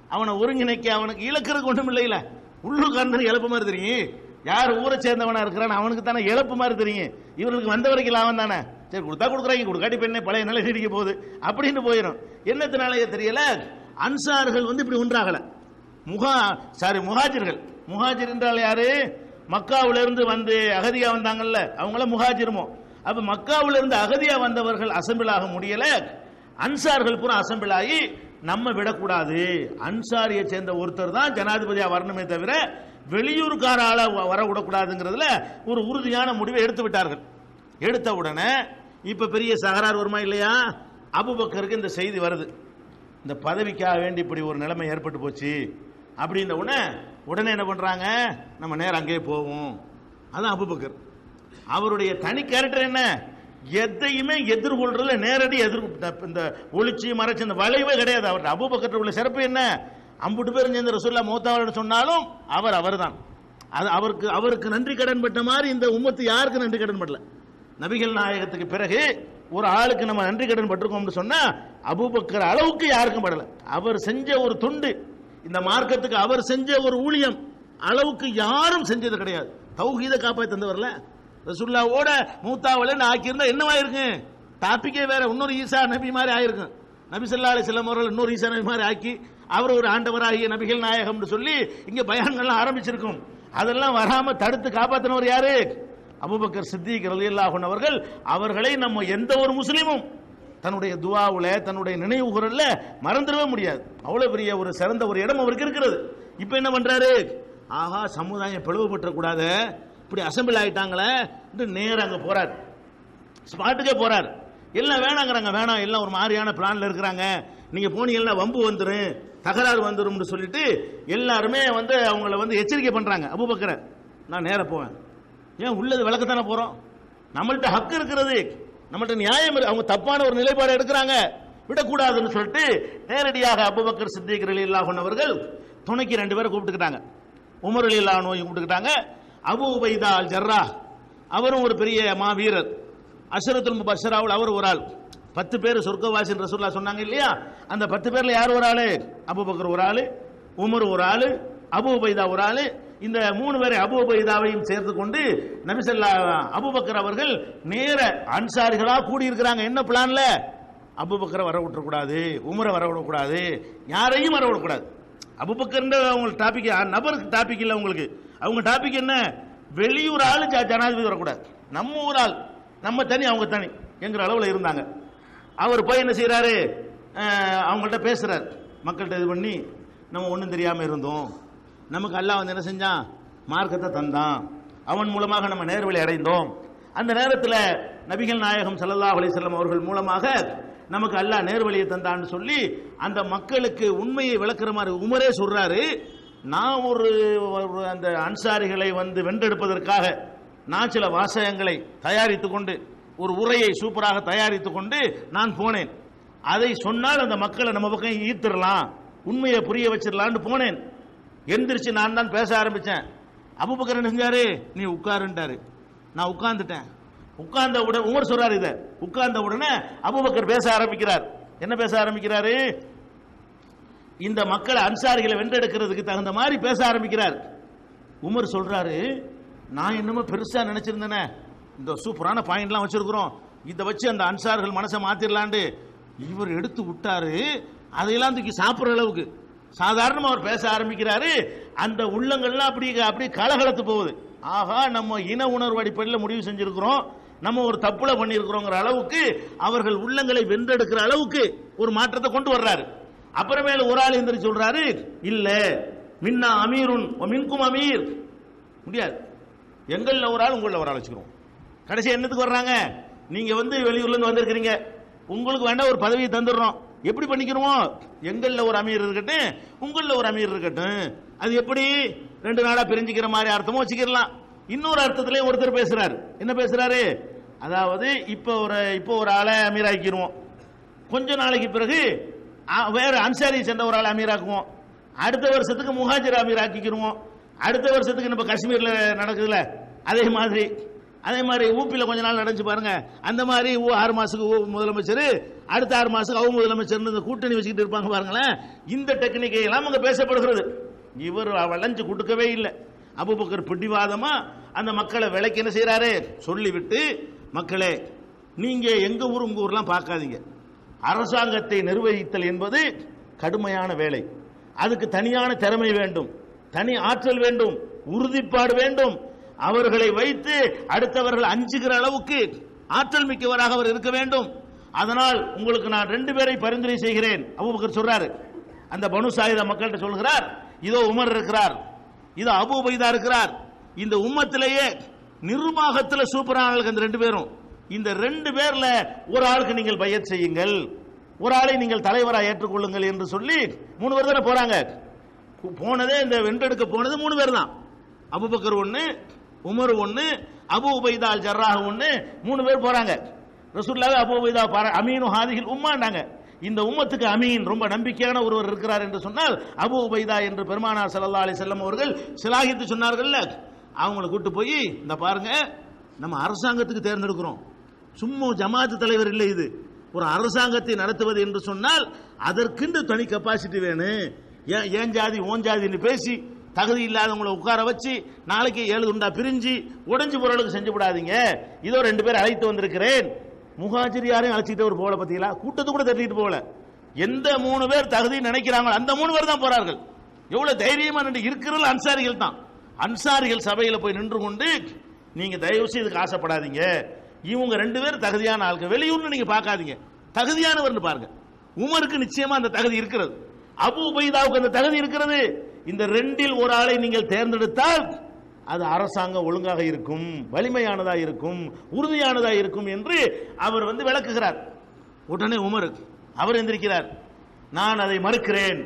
அவனை ஒருங்கிணைக்க அவனுக்கு இழக்கிறதுக்கு ஒன்றும் இல்லையில உள்ளுக்காரன் இழப்பு மாதிரி தெரியும் யார் ஊரை சேர்ந்தவனா இருக்கிறான் அவனுக்கு தானே இழப்பு மாதிரி தெரியும் இவர்களுக்கு வந்த வரைக்கும் லாபம் தானே சரி கொடுத்தா கொடுக்குறாங்க கொடுக்காட்டி பெண்ணே பழைய நிலை நீடிக்க போகுது அப்படின்னு போயிடும் என்னத்தினாலேயே தெரியல அன்சார்கள் வந்து இப்படி ஒன்றாகல முகா சாரி முஹாஜிர்கள் முஹாஜிர் என்றால் யாரு மக்காவுல இருந்து வந்து அகதியா வந்தாங்கல்ல அவங்கள முஹாஜிருமோ அப்ப மக்காவுல இருந்து அகதியா வந்தவர்கள் அசம்பிள் ஆக முடியல அன்சார்கள் பூரா அசம்பிள் ஆகி நம்ம விடக்கூடாது அன்சாரியை சேர்ந்த ஒருத்தர் தான் ஜனாதிபதியா வரணுமே தவிர வெளியூர்கார ஆள வ- வர விடக்கூடாதுங்கிறதுல ஒரு உறுதியான முடிவை எடுத்து விட்டார்கள் எடுத்த உடனே இப்ப பெரிய சகரார் வருமா இல்லையா அபுபக்கருக்கு இந்த செய்தி வருது இந்த பதவிக்காக வேண்டி இப்படி ஒரு நிலைமை ஏற்பட்டு போச்சு அப்படின்ற உடனே உடனே என்ன பண்றாங்க நம்ம நேரம் அங்கேயே போவோம் அதான் அபுபக்கர் அவருடைய தனி கேரக்டர் என்ன எதையுமே எதிர்கொள்றதுல நேரடி எதிர் இந்த- இந்த ஒளிச்சு மறைச்சு இந்த வளைவே கிடையாது அவர் அபுபக்கர் உள்ள சிறப்பு என்ன அம்புட்டு பேர் சேர்ந்த ரசூல்லா மூத்தாவர்னு சொன்னாலும் அவர் அவர்தான் அது அவருக்கு அவருக்கு நன்றி கடன் பட்ட மாதிரி இந்த உம்மத்து யாருக்கு நன்றி கடன் படல நபிகள் நாயகத்துக்கு பிறகு ஒரு ஆளுக்கு நம்ம நன்றி கடன் பட்டிருக்கோம்னு சொன்னா அபூபக்கர் அளவுக்கு யாருக்கும் படல அவர் செஞ்ச ஒரு தொண்டு இந்த மார்க்கத்துக்கு அவர் செஞ்ச ஒரு ஊழியம் அளவுக்கு யாரும் செஞ்சது கிடையாது தௌஹீத காப்பாத்தி தந்தவர்ல ரசுல்லாவோட மூத்தாவல ஆக்கியிருந்தா என்னவா இருக்கு டாபிக்கே வேற இன்னொரு ஈசா நபி மாதிரி ஆயிருக்கும் நபி ஸல்லல்லாஹு அலைஹி வஸல்லம் அவர்கள் இன்னொரு ஈசா நபி மாதிரி ஆக்கி அவர் ஒரு ஆண்டவராகிய நபிகள் நாயகம்னு சொல்லி இங்க பயான்கள்லாம் ஆரம்பிச்சிருக்கும் அதெல்லாம் வராம தடுத்து காப்பாத்தினவர் யாரு அபூபக்கர் சித்திக் ரலியல்லாஹு அன்ஹு அவர்கள் அவர்களை நம்ம எந்த ஒரு முஸ்லீமும் தன்னுடைய துவாவுல தன்னுடைய நினைவு குரல்ல மறந்துடவே முடியாது அவ்வளவு பெரிய ஒரு சிறந்த ஒரு இடம் அவருக்கு இருக்கிறது இப்போ என்ன பண்றாரு ஆஹா சமுதாயம் பிளவுபட்டுற கூடாது இப்படி அசம்பிள் ஆயிட்டாங்களே என்று நேரா அங்க போறார் ஸ்பாட்டுக்கே போறார் எல்லாம் வேணாங்கிறாங்க வேணாம் எல்லாம் ஒரு மாதிரியான பிளான்ல இருக்கிறாங்க நீங்க போனீங்கன்னா வம்பு வந்துரும் தகராறு வந்துரும்னு சொல்லிட்டு எல்லாருமே வந்து அவங்கள வந்து எச்சரிக்கை பண்றாங்க அபூபக்கரை நான் நேரா போவேன் ஏன் உள்ளது விளக்கத்தானே போறோம் நம்மள்ட்ட ஹக்கு இருக்கிறது நம்மள்ட்ட நியாயம் இருக்கு. அவங்க தப்பான ஒரு நிலைப்பாடு எடுக்கிறாங்க விடக்கூடாதுன்னு சொல்லிட்டு நேரடியாக அபுபக்கர் சித்திக் ரலியல்லாஹு அன்ஹு அவர்கள் துணைக்கு ரெண்டு பேரை கூப்பிட்டுக்கிட்டாங்க உமர் அலில்லாஹு அன்ஹு கூப்பிட்டுக்கிட்டாங்க அபு உபைதா அல் ஜர்ரா அவரும் ஒரு பெரிய மாவீரர் அஷரத்துல் முபஷராவுல் அவர் ஒரு ஆள் பத்து பேர் சொர்க்கவாசின் ரசூல்லா சொன்னாங்க இல்லையா அந்த பத்து பேர்ல யார் ஒரு ஆளு அபூபக்கர் ஒரு ஆளு உமர் ஒரு ஆளு அபு உபைதா ஒரு ஆளு இந்த மூணு பேரை அபு உபைதாவையும் சேர்த்து கொண்டு நபிசல்லா அபுபக்கர் அவர்கள் நேர அன்சாரிகளா கூடி இருக்கிறாங்க என்ன பிளான்ல அபுபக்கரை வர விட்டுறக்கூடாது உமரை வர விடக்கூடாது யாரையும் வர விடக்கூடாது அபுபக்கர்ன்ற அவங்க டாபிக் நபருக்கு டாபிக் இல்லை உங்களுக்கு அவங்க டாபிக் என்ன வெளியூர் ஆளு ஜ- ஜனாதிபதி வரக்கூடாது நம்ம ஊர் ஆள் நம்ம தனி அவங்க தனி என்கிற அளவில் இருந்தாங்க அவர் போய் என்ன செய்றாரு அஹ், அவங்கள்ட்ட பேசுறார் மக்கள்கிட்ட இது பண்ணி நம்ம ஒன்றும் தெரியாம இருந்தோம் நமக்கு அல்லாஹ் வந்து என்ன செஞ்சான் மார்க்கத்தை தந்தான் அவன் மூலமாக நம்ம நேர்வழி அடைந்தோம் அந்த நேரத்தில் நபிகள் நாயகம் ஸல்லல்லாஹு அலைஹி வஸல்லம் அவர்கள் மூலமாக நமக்கு அல்லாஹ் நேர்வழியை தந்தான்னு சொல்லி அந்த மக்களுக்கு உண்மையை விளக்குற மாதிரி உமரே சொல்றாரு நான் ஒரு ஒரு அந்த அன்சாரிகளை வந்து வென்றெடுப்பதற்காக நான் சில வாசகங்களை தயாரித்துக் கொண்டு ஒரு உரையை சூப்பராக தயாரித்துக் கொண்டு நான் போனேன் அதை சொன்னால் அந்த மக்களை நம்ம பக்கம் ஈர்த்திடலாம் உண்மையை புரிய வச்சிடலான்னு போனேன் எந்திரிச்சு நான் தான் பேச ஆரம்பிச்சேன் அபுபக்கர் என்ன செஞ்சாரு நீ உட்காருன்ட்டாரு நான் உட்கார்ந்துட்டேன் உட்கார்ந்த உடனே உமர் சொல்றாரு இத உட்கார்ந்த உடனே அபுபக்கர் பேச ஆரம்பிக்கிறார் என்ன பேச ஆரம்பிக்கிறாரு இந்த மக்களை அன்சாரிகளை வென்றெடுக்கிறதுக்கு தகுந்த மாதிரி பேச ஆரம்பிக்கிறார் உமர் சொல்றாரு நான் என்னமோ பெருசா நினைச்சிருந்தேனே இந்த சூப்பரான பாயிண்ட்லாம் வச்சிருக்கிறோம் இதை வச்சு அந்த அன்சார்கள் மனசை மாத்திரலாண்டு இவர் எடுத்து விட்டாரு அதையெல்லாம் தூக்கி சாப்பிடுற அளவுக்கு சாதாரணமா அவர் பேச ஆரம்பிக்கிறாரு அந்த உள்ளங்கள்லாம் அப்படி அப்படி கலகலத்து போகுது ஆகா நம்ம இன உணர்வு அடிப்படையில் முடிவு செஞ்சிருக்கிறோம் நம்ம ஒரு தப்புல பண்ணியிருக்கிறோங்கிற அளவுக்கு அவர்கள் உள்ளங்களை வென்றெடுக்கிற அளவுக்கு ஒரு மாற்றத்தை கொண்டு வர்றாரு அப்புறமேல ஒரு ஆள் எந்திரிச்சு சொல்றாரு இல்ல மின்னா அமீருன் வ மின்கும் அமீர் முடியாது எங்கள்ல ஒரு ஆள் உங்கள ஒரு ஆள் வச்சுக்கிறோம் கடைசி என்னத்துக்கு வர்றாங்க நீங்க வந்து வெளியூர்ல இருந்து வந்திருக்கிறீங்க உங்களுக்கு வேண்டாம் ஒரு பதவியை தந்துடுறோம் எப்படி பண்ணிக்கிறோம் எங்கள்ல ஒரு அமீர் இருக்கட்டும் உங்கள்ல ஒரு அமீர் இருக்கட்டும் அது எப்படி ரெண்டு நாளா பிரிஞ்சுக்கிற மாதிரி அர்த்தமும் வச்சுக்கிடலாம் இன்னொரு அர்த்தத்திலே ஒருத்தர் பேசுறாரு என்ன பேசுறாரு அதாவது இப்போ ஒரு இப்போ ஒரு ஆளை அமீராக்கிடுவோம் கொஞ்ச நாளைக்கு பிறகு அ, வேற அன்சாரி சேர்ந்த ஒரு ஆள் அமீராக்குவோம் அடுத்த வருஷத்துக்கு முஹாஜிர் அமீர் ஆக்கிக்கிருவோம் அடுத்த வருஷத்துக்கு நம்ம காஷ்மீர்ல நடக்குதுல அதே மாதிரி அதே மாதிரி ஊப்பியில் கொஞ்ச நாள் நடந்துச்சு பாருங்க அந்த மாதிரி ஊ ஆறு மாசத்துக்கு ஊ முதலமைச்சர் அடுத்த ஆறு மாசத்துக்கு அவங்க முதலமைச்சர் இந்த கூட்டணி வச்சுக்கிட்டு இருப்பாங்க பாருங்களேன் இந்த டெக்னிக்கை எல்லாம் அங்க பேசப்படுகிறது இவர் வளைஞ்சு கொடுக்கவே இல்லை அபுபக்கர் பிடிவாதமா அந்த மக்களை விலைக்கு என்ன செய்யறாரு சொல்லிவிட்டு மக்களே நீங்க எங்க ஊர் உங்க ஊர்லாம் பார்க்காதீங்க அரசாங்கத்தை நிர்வகித்தல் என்பது கடுமையான வேலை அதுக்கு தனியான திறமை வேண்டும் தனி ஆற்றல் வேண்டும் உறுதிப்பாடு வேண்டும் அவர்களை வைத்து அடுத்தவர்கள் அஞ்சுகிற அளவுக்கு ஆற்றல் மிக்கவராக அவர் இருக்க வேண்டும் அதனால் உங்களுக்கு நான் ரெண்டு பேரை பரிந்துரை செய்கிறேன் அபூபக்கர் சொல்றாரு அந்த பனு சாயுத மக்கள்கிட்ட சொல்கிறார் இதோ உமர் இருக்கிறார் இதோ அபு உபைதா இருக்கிறார் இந்த உம்மத்திலேயே நிர்வாகத்துல சூப்பரான ஆளுங்க அந்த ரெண்டு பேரும் இந்த ரெண்டு பேர்ல ஒரு ஆளுக்கு நீங்கள் பையத் செய்யுங்கள் ஒரு ஆளை நீங்கள் தலைவராக ஏற்றுக்கொள்ளுங்கள் என்று சொல்லி மூணு பேர் தானே போறாங்க கு- போனதே இந்த வென்றெடுக்க போனது மூணு பேர் தான் அபுபக்கர் ஒன்னு உமர் ஒன்னு அபு உபைதா அல் ஜர்ராஹ் ஒன்னு மூணு பேர் போறாங்க ரசூல்லாவே அபு உபைதா பார- அமீனு ஹாதிகில் உம்மாண்டாங்க இந்த உம்மத்துக்கு அமீன் ரொம்ப நம்பிக்கையான ஒருவர் இருக்கிறார் என்று சொன்னால் அபு உபைதா என்று பெருமானார் ஸல்லல்லாஹு அலைஹி வஸல்லம் அவர்கள் சிலாகித்து சொன்னார்கள்ல அவங்கள கூட்டு போய் இந்த பாருங்க நம்ம அரசாங்கத்துக்கு தேர்ந்தெடுக்கிறோம் சும்மா ஜமாத்து தலைவர் இல்லை இது ஒரு அரசாங்கத்தை நடத்துவது என்று சொன்னால் அதற்கென்று தனி கெப்பாசிட்டி வேணும் ஏன் ஏன் ஜாதி ஓன் ஜாதின்னு பேசி தகுதி இல்லாதவங்களை உட்கார வச்சு நாளைக்கு ஏழு துண்டா பிரிஞ்சு உடைஞ்சு பொருளுக்கு செஞ்சு விடாதீங்க இதோ ரெண்டு பேர் அழைத்து வந்திருக்கிறேன் முகாஜிர் யாரையும் அழைச்சிட்டு ஒரு போல பார்த்தீங்களா கூட்டத்தை கூட தட்டிட்டு போகல எந்த மூணு பேர் தகுதி நினைக்கிறாங்களோ அந்த மூணு பேர் தான் போறார்கள் எவ்வளவு தைரியமா நின்று இருக்கிறது அன்சாரிகள் தான் அன்சாரிகள் சபையில போய் நின்று கொண்டு நீங்க தயவு செய்து இதுக்கு ஆசைப்படாதீங்க இவங்க ரெண்டு பேரும் தகுதியான ஆளுங்க வெளியூர்ல நீங்க பார்க்காதீங்க தகுதியானவர்னு பாருங்க உமருக்கு நிச்சயமா அந்த தகுதி இருக்கிறது அபு உபைதாவுக்கு அந்த தகுதி இருக்கிறது இந்த ரெண்டில் ஒரு ஆளை நீங்கள் தேர்ந்தெடுத்தால் அது அரசாங்கம் ஒழுங்காக இருக்கும் வலிமையானதா இருக்கும் உறுதியானதா இருக்கும் என்று அவர் வந்து விளக்குகிறார் உடனே உமர் அவர் எந்திரிக்கிறார் நான் அதை மறுக்கிறேன்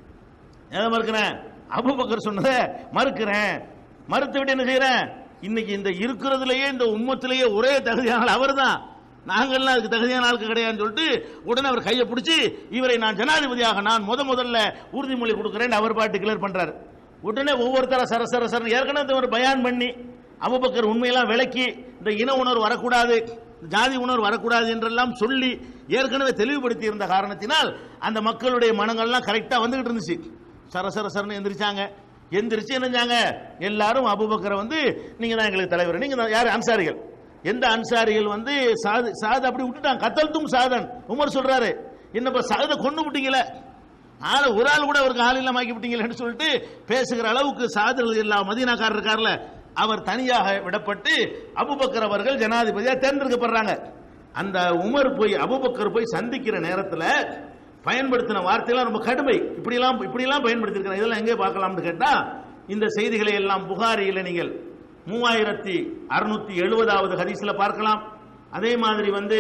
எதை மறுக்கிறேன் அபூபக்கர் சொன்னதை மறுக்கிறேன் மறுத்து விட்டு என்ன செய்யறேன் இன்னைக்கு இந்த இருக்கிறதுலயே இந்த உம்மத்திலேயே ஒரே தகுதியான அவர் தான் நாங்கள்லாம் அதுக்கு தகுதியான ஆளுக்கு கிடையாதுன்னு சொல்லிட்டு உடனே அவர் கையை பிடிச்சி இவரை நான் ஜனாதிபதியாக நான் முத முதல்ல உறுதிமொழி கொடுக்கிறேன் அவர் பாட்டு கிளியர் பண்றாரு உடனே ஒவ்வொருத்தர சர சர சர ஏற்கனவே ஒரு பயான் பண்ணி அபுபக்கர் உண்மையெல்லாம் விளக்கி இந்த இன உணர்வு வரக்கூடாது ஜாதி உணர்வு வரக்கூடாது என்றெல்லாம் சொல்லி ஏற்கனவே தெளிவுபடுத்தி இருந்த காரணத்தினால் அந்த மக்களுடைய மனங்கள்லாம் கரெக்டா வந்துகிட்டு இருந்துச்சு சர சர சரன்னு எந்திரிச்சாங்க எந்திரிச்சு என்னஞ்சாங்க எல்லாரும் அபுபக்கரை வந்து நீங்க தான் எங்களுக்கு தலைவர் நீங்க தான் யார் அன்சாரிகள் எந்த அன்சாரிகள் வந்து சாது சாது அப்படி விட்டுட்டாங்க கத்தல்தும் சாதன் உமர் சொல்றாரு என்னப்பா சாதை கொண்டு விட்டீங்களே ஆளை ஒரு ஆள் கூட அவருக்கு ஆள் இல்லாம ஆக்கி விட்டீங்களேன்னு சொல்லிட்டு பேசுகிற அளவுக்கு சாதல் இல்லா மதீனாக்காரர் இருக்கார்ல அவர் தனியாக விடப்பட்டு அபுபக்கர் அவர்கள் ஜனாதிபதியா தேர்ந்தெடுக்கப்படுறாங்க அந்த உமர் போய் அபுபக்கர் போய் சந்திக்கிற நேரத்துல பயன்படுத்தின வார்த்தையெல்லாம் ரொம்ப கடுமை இப்படிலாம் இப்படிலாம் பயன்படுத்தியிருக்கிறேன் இதெல்லாம் எங்கே பார்க்கலாம்னு கேட்டா இந்த செய்திகளை எல்லாம் புகாரியில நீங்கள் மூவாயிரத்தி அறுநூத்தி எழுபதாவது ஹதீஸ்ல பார்க்கலாம் அதே மாதிரி வந்து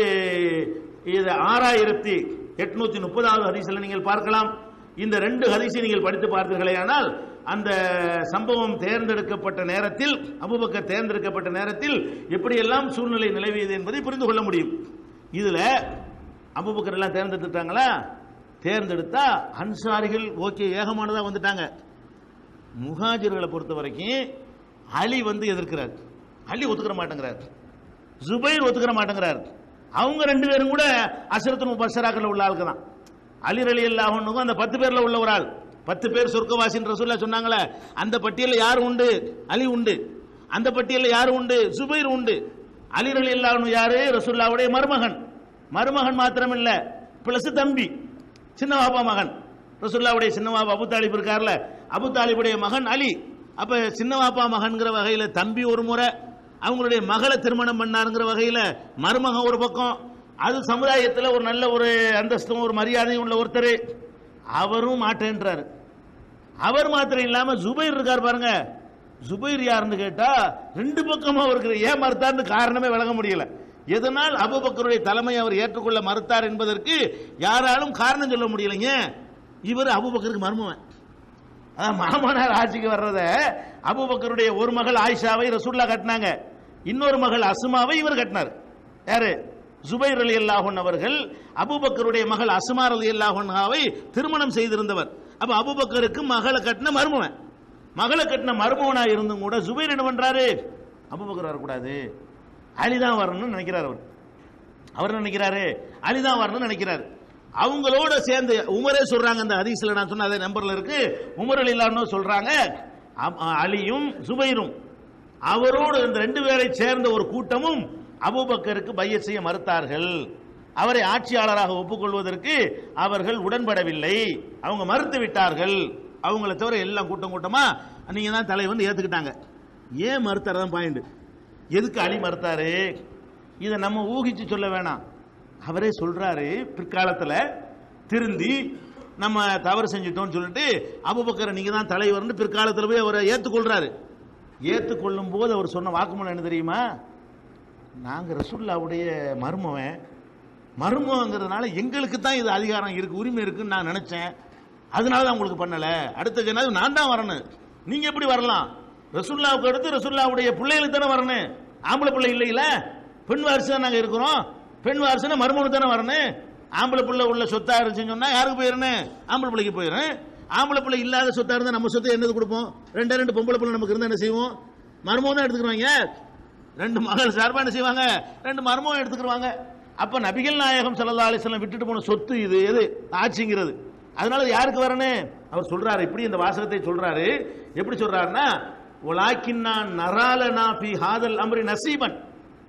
இது ஆறாயிரத்தி எட்நூத்தி முப்பதாவது ஹதீஸ்ல நீங்கள் பார்க்கலாம் இந்த ரெண்டு ஹதீஸை நீங்கள் படித்து பார்த்தீர்களேயானால் அந்த சம்பவம் தேர்ந்தெடுக்கப்பட்ட நேரத்தில் அபுபக்கர் தேர்ந்தெடுக்கப்பட்ட நேரத்தில் எப்படியெல்லாம் சூழ்நிலை நிலவியது என்பதை புரிந்து கொள்ள முடியும் இதுல அபுபக்கர் எல்லாம் தேர்ந்தெடுத்துட்டாங்களா தேர்ந்தெடுத்தா அன்சாரிகள் ஓகே ஏகமானதா வந்துட்டாங்க முஹாஜிர்களை பொறுத்த வரைக்கும் அலி வந்து எதிர்க்கிறார் அலி ஒத்துக்கிற மாட்டேங்கிறார் ஜுபைர் ஒத்துக்கிற மாட்டேங்கிறார் அவங்க ரெண்டு பேரும் கூட அசரத்து முபஷராக்கள் உள்ள ஆளுக்கு தான் அலி அலி அல்லாஹ் அந்த பத்து பேர்ல உள்ள ஒரு ஆள் பத்து பேர் சொர்க்கவாசின்ற சொல்ல சொன்னாங்களே அந்த பட்டியலில் யார் உண்டு அலி உண்டு அந்த பட்டியலில் யார் உண்டு சுபைர் உண்டு அலி அலி அல்லாஹ் யாரு ரசூல்லாவுடைய மருமகன் மருமகன் மாத்திரம் இல்ல பிளஸ் தம்பி சின்ன பாப்பா மகன் ரசூல்லாவுடைய சின்ன பாப்பா அபு தாலிப் இருக்கார்ல அபு தாலிபுடைய மகன் அலி அப்ப சின்ன பாப்பா மகன்கிற வகையில தம்பி ஒரு முறை அவங்களுடைய மகளை திருமணம் பண்ணாருங்கிற வகையில மருமகன் ஒரு பக்கம் அது சமுதாயத்தில் ஒரு நல்ல ஒரு அந்தஸ்தும் ஒரு மரியாதையும் உள்ள ஒருத்தர் அவரும் மாட்டேன்றாரு அவர் மாத்திரம் இல்லாம ஜுபைர் இருக்கார் பாருங்க ஜுபைர் யாருன்னு கேட்டா ரெண்டு பக்கமா இருக்கிற ஏன் மறுத்தார்னு காரணமே விளங்க முடியல எதனால் அபுபக்கருடைய தலைமை அவர் ஏற்றுக்கொள்ள மறுத்தார் என்பதற்கு யாராலும் காரணம் சொல்ல முடியலைங்க இவர் அபுபக்கருக்கு மருமவன் அதான் மாமனார் ஆட்சிக்கு வர்றத அபுபக்கருடைய ஒரு மகள் ஆயிஷாவை ரசூல்லா கட்டினாங்க இன்னொரு மகள் அசுமாவை இவர் கட்டினார் யாரு ஜுபைர் அலி அல்லாஹன் அவர்கள் அபுபக்கருடைய மகள் அசுமா அலி அல்லாஹாவை திருமணம் செய்திருந்தவர் அப்ப அபுபக்கருக்கு மகளை கட்டின மருமவன் மகளை கட்டின மருமவனா இருந்தும் கூட ஜுபைர் என்ன பண்றாரு அபுபக்கர் வரக்கூடாது அலி தான் வரணும்னு நினைக்கிறார் அவர் அவர் என்ன நினைக்கிறாரு அலி தான் வரணும்னு நினைக்கிறாரு அவங்களோட சேர்ந்து உமரே சொல்றாங்க அந்த ஹதீஸ்ல நான் சொன்ன அதே நம்பர்ல இருக்கு உமர் அலிலான்னு சொல்றாங்க அம்- அலியும் சுபைரும் அவரோடு இந்த ரெண்டு பேரை சேர்ந்த ஒரு கூட்டமும் அபூபக்கருக்கு பையச் செய்ய மறுத்தார்கள் அவரை ஆட்சியாளராக ஒப்புக்கொள்வதற்கு அவர்கள் உடன்படவில்லை அவங்க மறுத்து விட்டார்கள் அவங்கள தவிர எல்லாம் கூட்டம் கூட்டமா நீங்க தான் தலைவன் ஏத்துக்கிட்டாங்க ஏன் மறுத்தார் தான் பாயிண்ட் எதுக்கு அலி மறுத்தாரு இதை நம்ம ஊகிச்சு சொல்ல வேணாம் அவரே சொல்றாரு பிற்காலத்துல திருந்தி நம்ம தவறு செஞ்சிட்டோம்னு சொல்லிட்டு அபுபக்கரை நீங்க தான் தலைவர்னு பிற்காலத்துல போய் அவரை ஏத்துக்கொள்றாரு ஏத்துக்கொள்ளும் போது அவர் சொன்ன வாக்குமூலம் என்ன தெரியுமா நாங்க ரசுல்லாவுடைய மருமவன் மருமவங்கிறதுனால எங்களுக்கு தான் இது அதிகாரம் இருக்கு உரிமை இருக்குன்னு நான் நினைச்சேன் அதனால தான் உங்களுக்கு பண்ணல அடுத்த ஜனாது நான் தான் வரணும் நீங்க எப்படி வரலாம் ரசுல்லாவுக்கு அடுத்து ரசுல்லாவுடைய பிள்ளைகளுக்கு தானே வரணும் ஆம்பளை பிள்ளை இல்லையில பெண் வாரிசு தான் நாங்க இருக்கிறோம் பெண் வாரிசுனா மருமகனுக்கு தானே வரணும் ஆம்பளை பிள்ளை உள்ள சொத்தா இருந்துச்சுன்னு சொன்னா யாருக்கு போயிடணும் ஆம்பளை பிள்ளைக்கு போயிடும் ஆம்பளை பிள்ளை இல்லாத சொத்தா இருந்தா நம்ம சொத்தை என்னது கொடுப்போம் ரெண்டே ரெண்டு பொம்பளை பிள்ளை நமக்கு இருந்தா என்ன செய்வோம் மருமகம் தான் எடுத்துக்கிறாங்க ரெண்டு மகள் சார்பா என்ன செய்வாங்க ரெண்டு மர்மம் எடுத்துக்கிடுவாங்க அப்ப நபிகள் நாயகம் ஸல்லல்லாஹு அலைஹி வஸல்லம் விட்டுட்டு போன சொத்து இது எது ஆட்சிங்கிறது அதனால இது யாருக்கு வரணும் அவர் சொல்றாரு இப்படி இந்த வாசகத்தை சொல்றாரு எப்படி சொல்றாருன்னா உலாக்கின்னா நராலனா ஃபி ஹாதல் அம்ரி நசீபன்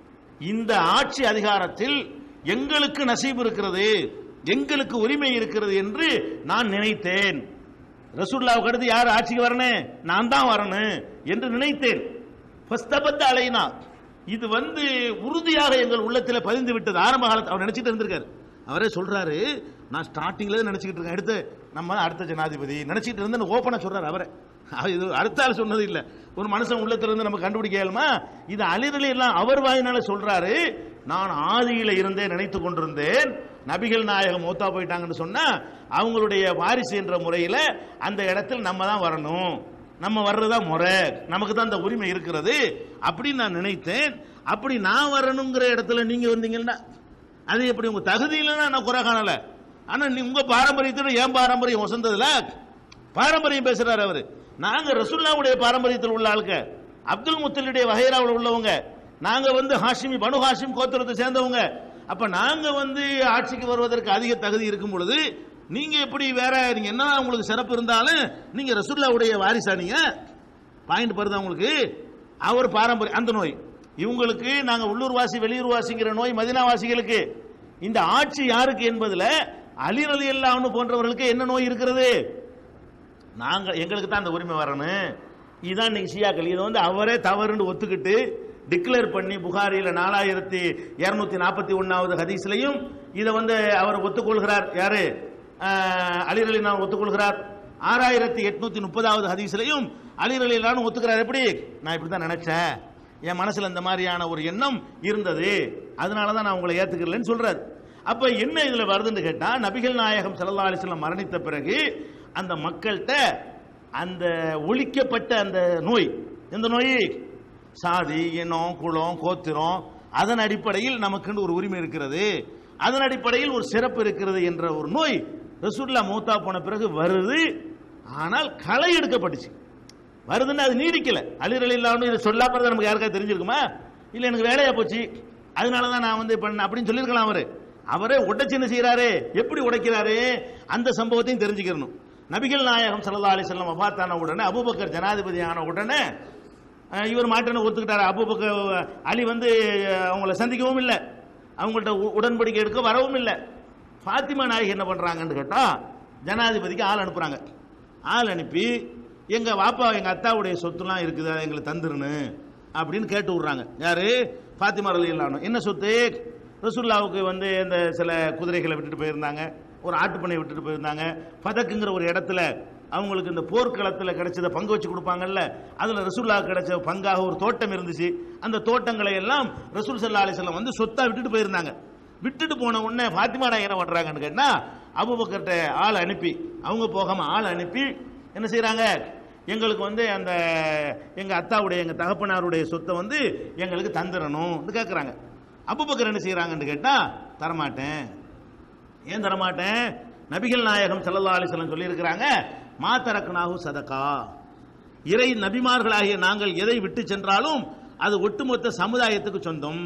இந்த ஆட்சி அதிகாரத்தில் எங்களுக்கு நசீப் இருக்கிறது எங்களுக்கு உரிமை இருக்கிறது என்று நான் நினைத்தேன் ரசூல்லாவுக்கு அடுத்து யார் ஆட்சிக்கு வரணும் நான் தான் வரணும் என்று நினைத்தேன் ஃபஸ்தபத்த அலைனா இது வந்து உறுதியாக எங்கள் உள்ளத்தில் பதிந்து விட்டது ஆரம்ப காலத்தில் அவர் நினைச்சிட்டு இருந்திருக்காரு அவரே சொல்றாரு நான் ஸ்டார்டிங்ல நினைச்சிட்டு இருக்கேன் அடுத்து நம்ம அடுத்த ஜனாதிபதி நினைச்சிட்டு இருந்து ஓப்பனா சொல்றாரு அவரே அவர் இது அடுத்த ஆள் சொன்னது இல்ல ஒரு மனுஷன் உள்ளத்துல இருந்து நம்ம கண்டுபிடிக்க இயலுமா இது அலிரலி எல்லாம் அவர் வாயினால சொல்றாரு நான் ஆதியில இருந்தே நினைத்து கொண்டிருந்தேன் நபிகள் நாயகம் மூத்தா போயிட்டாங்கன்னு சொன்னா அவங்களுடைய வாரிசு என்ற முறையில அந்த இடத்தில் நம்ம தான் வரணும் நம்ம வர்றதா முறை நமக்கு தான் அந்த உரிமை இருக்கிறது அப்படின்னு நான் நினைத்தேன் அப்படி நான் வரணுங்கிற இடத்துல நீங்க வந்தீங்கன்னா அது எப்படி உங்க தகுதியில நான் குறை காணல ஆனா நீ உங்க பாரம்பரியத்தோட ஏன் பாரம்பரியம் வசந்ததுல பாரம்பரியம் பேசுறாரு அவரு நாங்க ரசுல்லாவுடைய பாரம்பரியத்தில் உள்ள ஆளுங்க அப்துல் முத்தலுடைய வகைராவில் உள்ளவங்க நாங்க வந்து ஹாஷிமி பனு ஹாஷிம் கோத்திரத்தை சேர்ந்தவங்க அப்ப நாங்க வந்து ஆட்சிக்கு வருவதற்கு அதிக தகுதி இருக்கும் பொழுது நீங்க எப்படி வேற நீங்க என்ன உங்களுக்கு சிறப்பு இருந்தாலும் நீங்க ரசுல்லாவுடைய வாரிசா நீங்க பாயிண்ட் பருதா உங்களுக்கு அவர் பாரம்பரியம் அந்த நோய் இவங்களுக்கு நாங்க உள்ளூர்வாசி வெளியூர்வாசிங்கிற நோய் மதினாவாசிகளுக்கு இந்த ஆட்சி யாருக்கு என்பதுல அலி ரலி அல்லாஹ்னு போன்றவர்களுக்கு என்ன நோய் இருக்கிறது நாங்க எங்களுக்கு தான் அந்த உரிமை வரணும் இதுதான் இன்னைக்கு ஷியாக்கள் இதை வந்து அவரே தவறுன்னு ஒத்துக்கிட்டு டிக்ளேர் பண்ணி புகாரியில் நாலாயிரத்தி இருநூத்தி நாற்பத்தி ஒன்னாவது ஹதீஸ்லையும் இதை வந்து அவர் ஒத்துக்கொள்கிறார் யாரு ஆஹ், அலி அலி நான் ஒத்துக்கொள்கிறார் ஆறாயிரத்தி எட்நூத்தி முப்பதாவது ஹதீஸ்லையும் அலி அலி நான் ஒத்துக்கிறார் எப்படி நான் இப்படி தான் நினைச்சேன் என் மனசுல இந்த மாதிரியான ஒரு எண்ணம் இருந்தது அதனால தான் நான் உங்களை ஏத்துக்கலன்னு சொல்றாரு அப்ப என்ன இதுல வருதுன்னு கேட்டா நபிகள் நாயகம் ஸல்லல்லாஹு அலைஹி வஸல்லம் மரணித்த பிறகு அந்த மக்கள்கிட்ட அந்த ஒழிக்கப்பட்ட அந்த நோய் எந்த நோய் சாதி இனம் குலம் கோத்திரம் அதன் அடிப்படையில் நமக்குன்னு ஒரு உரிமை இருக்கிறது அதன் அடிப்படையில் ஒரு சிறப்பு இருக்கிறது என்ற ஒரு நோய் ரசூல்லா மூத்தா போன பிறகு வருது ஆனால் களை எடுக்கப்பட்டுச்சு வருதுன்னு அது நீடிக்கல அலிரல் இல்லாமல் இதை சொல்லாம நமக்கு யாருக்கா தெரிஞ்சிருக்குமா இல்ல எனக்கு வேலையா போச்சு அதனால தான் நான் வந்து பண்ண அப்படின்னு சொல்லியிருக்கலாம் அவரு அவரே உடைச்சு என்ன செய்யறாரு எப்படி உடைக்கிறாரு அந்த சம்பவத்தையும் தெரிஞ்சுக்கிறணும் நபிகள் நாயகம் ஸல்லல்லாஹு அலைஹி வஸல்லம் வஃபாத்தான உடனே அபூபக்கர் ஜனாதிபதி ஆன உடனே அஹ், இவர் மாட்டேன்னு ஒத்துக்கிட்டாரு அபூபக்கர் அலி வந்து அஹ், அவங்கள சந்திக்கவும் இல்லை அவங்கள்ட்ட உ- உடன்படிக்கை எடுக்க வரவும் இல்லை ஃபாத்திமா நாயகி என்ன பண்றாங்கன்னு கேட்டா ஜனாதிபதிக்கு ஆள் அனுப்புறாங்க ஆள் அனுப்பி எங்க வாப்பா எங்க அத்தாவுடைய சொத்துலாம் இருக்குது அதை எங்களுக்கு தந்துருன்னு அப்படின்னு கேட்டு விடுறாங்க யாரு ஃபாத்திமா ரலி என்ன சொத்து ரசூல்லாவுக்கு வந்து இந்த சில குதிரைகளை விட்டுட்டு போயிருந்தாங்க ஒரு ஆட்டுப்பண்ணை விட்டுட்டு போயிருந்தாங்க பதக்குங்கிற ஒரு இடத்துல அவங்களுக்கு இந்த போர்க்களத்தில் கிடைச்சத பங்கு வச்சு கொடுப்பாங்கல்ல அதுல ரசூல்லா கிடைச்ச பங்காக ஒரு தோட்டம் இருந்துச்சு அந்த தோட்டங்களை எல்லாம் ரசூல் சல்லா அலிஸ்லாம் வந்து சொத்தா விட்டுட்டு போயிருந்தாங்க விட்டுட்டு போன உடனே ஃபாத்திமா நாயகர் என்ன பண்றாங்கன்னு கேட்டா அபுபக்கர்ட்ட ஆள் அனுப்பி அவங்க போகாம ஆள் அனுப்பி என்ன செய்றாங்க எங்களுக்கு வந்து அந்த எங்க அத்தாவுடைய எங்க தகப்பனாருடைய சொத்தை வந்து எங்களுக்கு தந்துடணும் கேட்குறாங்க அபுபக்கர் என்ன செய்றாங்கன்னு கேட்டா தரமாட்டேன் ஏன் தரமாட்டேன் நபிகள் நாயகம் ஸல்லல்லாஹு அலைஹி வஸல்லம் சொல்லியிருக்கிறாங்க மா தரக்னாஹு சதகா இறை நபிமார்களாகிய நாங்கள் எதை விட்டு சென்றாலும் அது ஒட்டுமொத்த சமுதாயத்துக்கு சொந்தம்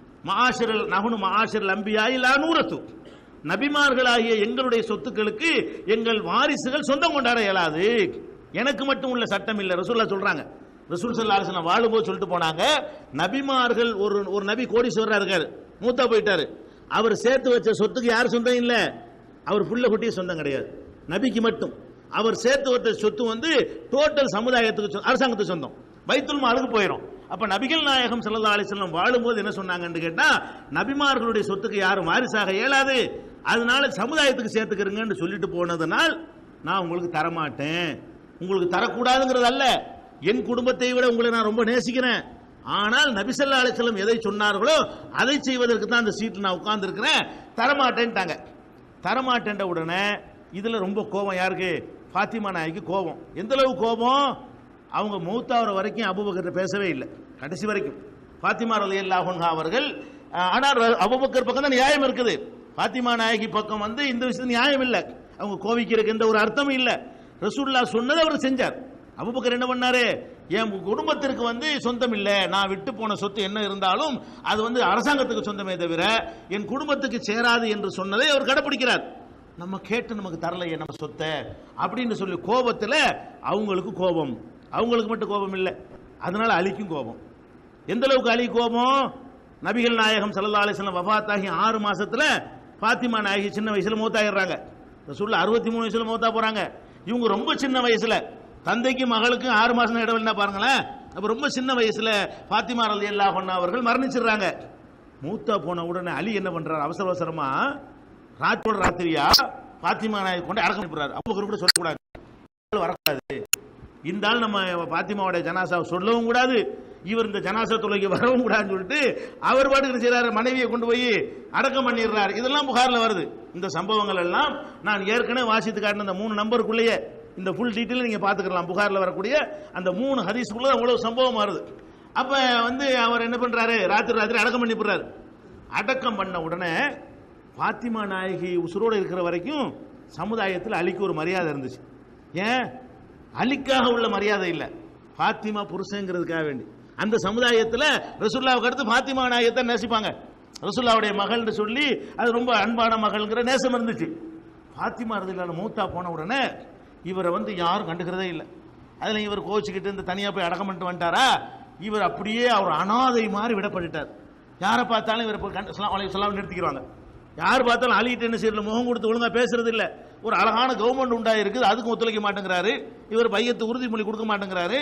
மாஷரல் நகுனு மாஷரல் அம்பியாய் நூறத்து நபிமார்களாகிய எங்களுடைய சொத்துக்களுக்கு எங்கள் வாரிசுகள் சொந்தம் கொண்டாட இயலாது எனக்கு மட்டும் உள்ள சட்டம் இல்லை ரசூல்லா சொல்றாங்க ரசூல் சல்லா அலிஸ்லாம் வாழும்போது சொல்லிட்டு போனாங்க நபிமார்கள் ஒரு ஒரு நபி கோடீஸ்வரரா இருக்காரு மூத்தா போயிட்டாரு அவர் சேர்த்து வச்ச சொத்துக்கு யார் சொந்தம் இல்லை அவர் புள்ள குட்டிய சொந்தம் கிடையாது நபிக்கு மட்டும் அவர் சேர்த்து வச்ச சொத்து வந்து டோட்டல் சமுதாயத்துக்கு சொ- அரசாங்கத்துக்கு சொந்தம் பைத்துல் மாலுக்கு போயிடும் அப்ப நபிகள் நாயகம் ஸல்லல்லாஹு அலைஹி வஸல்லம் வாழும்போது என்ன சொன்னாங்கன்னு கேட்டா நபிமார்களுடைய சொத்துக்கு யாரும் வாரிசாக இயலாது அதனால சமுதாயத்துக்கு சேர்த்துக்கிறங்கன்னு சொல்லிட்டு போனதனால் நான் உங்களுக்கு தரமாட்டேன் உங்களுக்கு தரக்கூடாதுங்கிறது அல்ல என் குடும்பத்தை விட உங்களை நான் ரொம்ப நேசிக்கிறேன் ஆனால் நபிசல்லா அலிஸ்லம் எதை சொன்னார்களோ அதை செய்வதற்கு தான் அந்த சீட்டில் நான் உட்கார்ந்து இருக்கிறேன் தரமாட்டேன்ட்டாங்க தரமாட்டேன்ற உடனே இதுல ரொம்ப கோபம் யாருக்கு ஃபாத்திமா நாய்க்கு கோபம் எந்த அளவு கோபம் அவங்க மூத்தாவர வரைக்கும் அபுபக்கர் பேசவே இல்லை கடைசி வரைக்கும் ஃபாத்திமா ரலி அல்லாஹா அவர்கள் அஹ், ஆனால் ர- அபூபக்கர் பக்கம் தான் நியாயம் இருக்குது ஃபாத்திமா நாயகி பக்கம் வந்து இந்த விஷயத்துல நியாயம் இல்லை அவங்க கோவிக்கிறதுக்கு எந்த ஒரு அர்த்தமும் இல்லை ரசூல்லா சொன்னதை அவர் செஞ்சார் அபூபக்கர் என்ன பண்ணாரு என் குடும்பத்திற்கு வந்து சொந்தம் இல்லை நான் விட்டு போன சொத்து என்ன இருந்தாலும் அது வந்து அரசாங்கத்துக்கு சொந்தமே தவிர என் குடும்பத்துக்கு சேராது என்று சொன்னதை அவர் கடைப்பிடிக்கிறார் நம்ம கேட்டு நமக்கு தரலையே நம்ம சொத்தை அப்படின்னு சொல்லி கோபத்துல அவங்களுக்கு கோபம் அவங்களுக்கு மட்டும் கோபம் இல்லை அதனால அலிக்கும் கோபம் எந்த அளவுக்கு அலி கோபம் நபிகள் நாயகம் ஸல்லல்லாஹு அலைஹி வஸல்லம் வஃபாத்தாகி ஆறு மாசத்துல ஃபாத்திமா நாயகி சின்ன வயசுல மூத்தாயிடுறாங்க ரசூலுல்லாஹ் அறுபத்தி மூணு வயசுல மூத்தா போறாங்க இவங்க ரொம்ப சின்ன வயசுல தந்தைக்கு மகளுக்கும் ஆறு மாசம் இடைவெளினா பாருங்களேன் அப்ப ரொம்ப சின்ன வயசுல ஃபாத்திமா ரலியல்லாஹு அன்ஹா அவர்கள் மரணிச்சிடுறாங்க மூத்தா போன உடனே அலி என்ன பண்றாரு அவசர அவசரமா ராத்திரோட ராத்திரியா பாத்திமா நாயகி கொண்டு அடக்கம் பண்ணிடுறாரு அபூபக்கர் கூட சொல்லக்கூடாது வரக்கூடாது இந்த ஆள் நம்ம பாத்திமாவோட ஜனாசாவை சொல்லவும் கூடாது இவர் இந்த ஜனாசா தொலைக்கு வரவும் கூடாதுன்னு சொல்லிட்டு அவர் பாட்டுக்கு என்ன செய்றாரு மனைவியை கொண்டு போய் அடக்கம் பண்ணிடுறாரு இதெல்லாம் புகார்ல வருது இந்த சம்பவங்கள் எல்லாம் நான் ஏற்கனவே வாசித்து காட்டின இந்த மூணு நம்பருக்குள்ளேயே இந்த ஃபுல் டீட்டெயில் நீங்க பாத்துக்கலாம் புகார்ல வரக்கூடிய அந்த மூணு ஹதீஸ்க்குள்ள அவ்வளவு சம்பவம் வருது அப்ப வந்து அவர் என்ன பண்றாரு ராத்திரி ராத்திரி அடக்கம் பண்ணி போடுறாரு அடக்கம் பண்ண உடனே பாத்திமா நாயகி உசுரோடு இருக்கிற வரைக்கும் சமுதாயத்தில் அலிக்கு ஒரு மரியாதை இருந்துச்சு ஏன் அலிக்காக உள்ள மரியாதை இல்லை பாத்திமா புருஷங்கிறதுக்காக வேண்டி அந்த சமுதாயத்தில் ரசுல்லாவுக்கு அடுத்து பாத்திமா நாயகத்தை நேசிப்பாங்க ரசுல்லாவுடைய மகள்னு சொல்லி அது ரொம்ப அன்பான மகள்ங்கிற நேசம் இருந்துச்சு பாத்திமா ரதிலான மூத்தா போன உடனே இவரை வந்து யாரும் கண்டுக்கிறதே இல்லை அதில் இவர் கோச்சிக்கிட்டு இந்த தனியாக போய் அடக்கம் பண்ணிட்டு வந்துட்டாரா இவர் அப்படியே அவர் அனாதை மாதிரி விடப்பட்டுட்டார் யாரை பார்த்தாலும் இவர் போய் கண்டு சொல்லாம் சொல்லாமல் நிறுத்திக்கிறாங்க யார் பார்த்தாலும் அலிகிட்டு என்ன செய்யல முகம் கொடுத்து ஒழுங்கா பேசுறது இல்ல ஒரு அழகான கவர்மெண்ட் உண்டா இருக்குது அதுக்கும் ஒத்துழைக்க மாட்டேங்கிறாரு இவர் பையத்து உறுதிமொழி கொடுக்க மாட்டேங்கிறாரு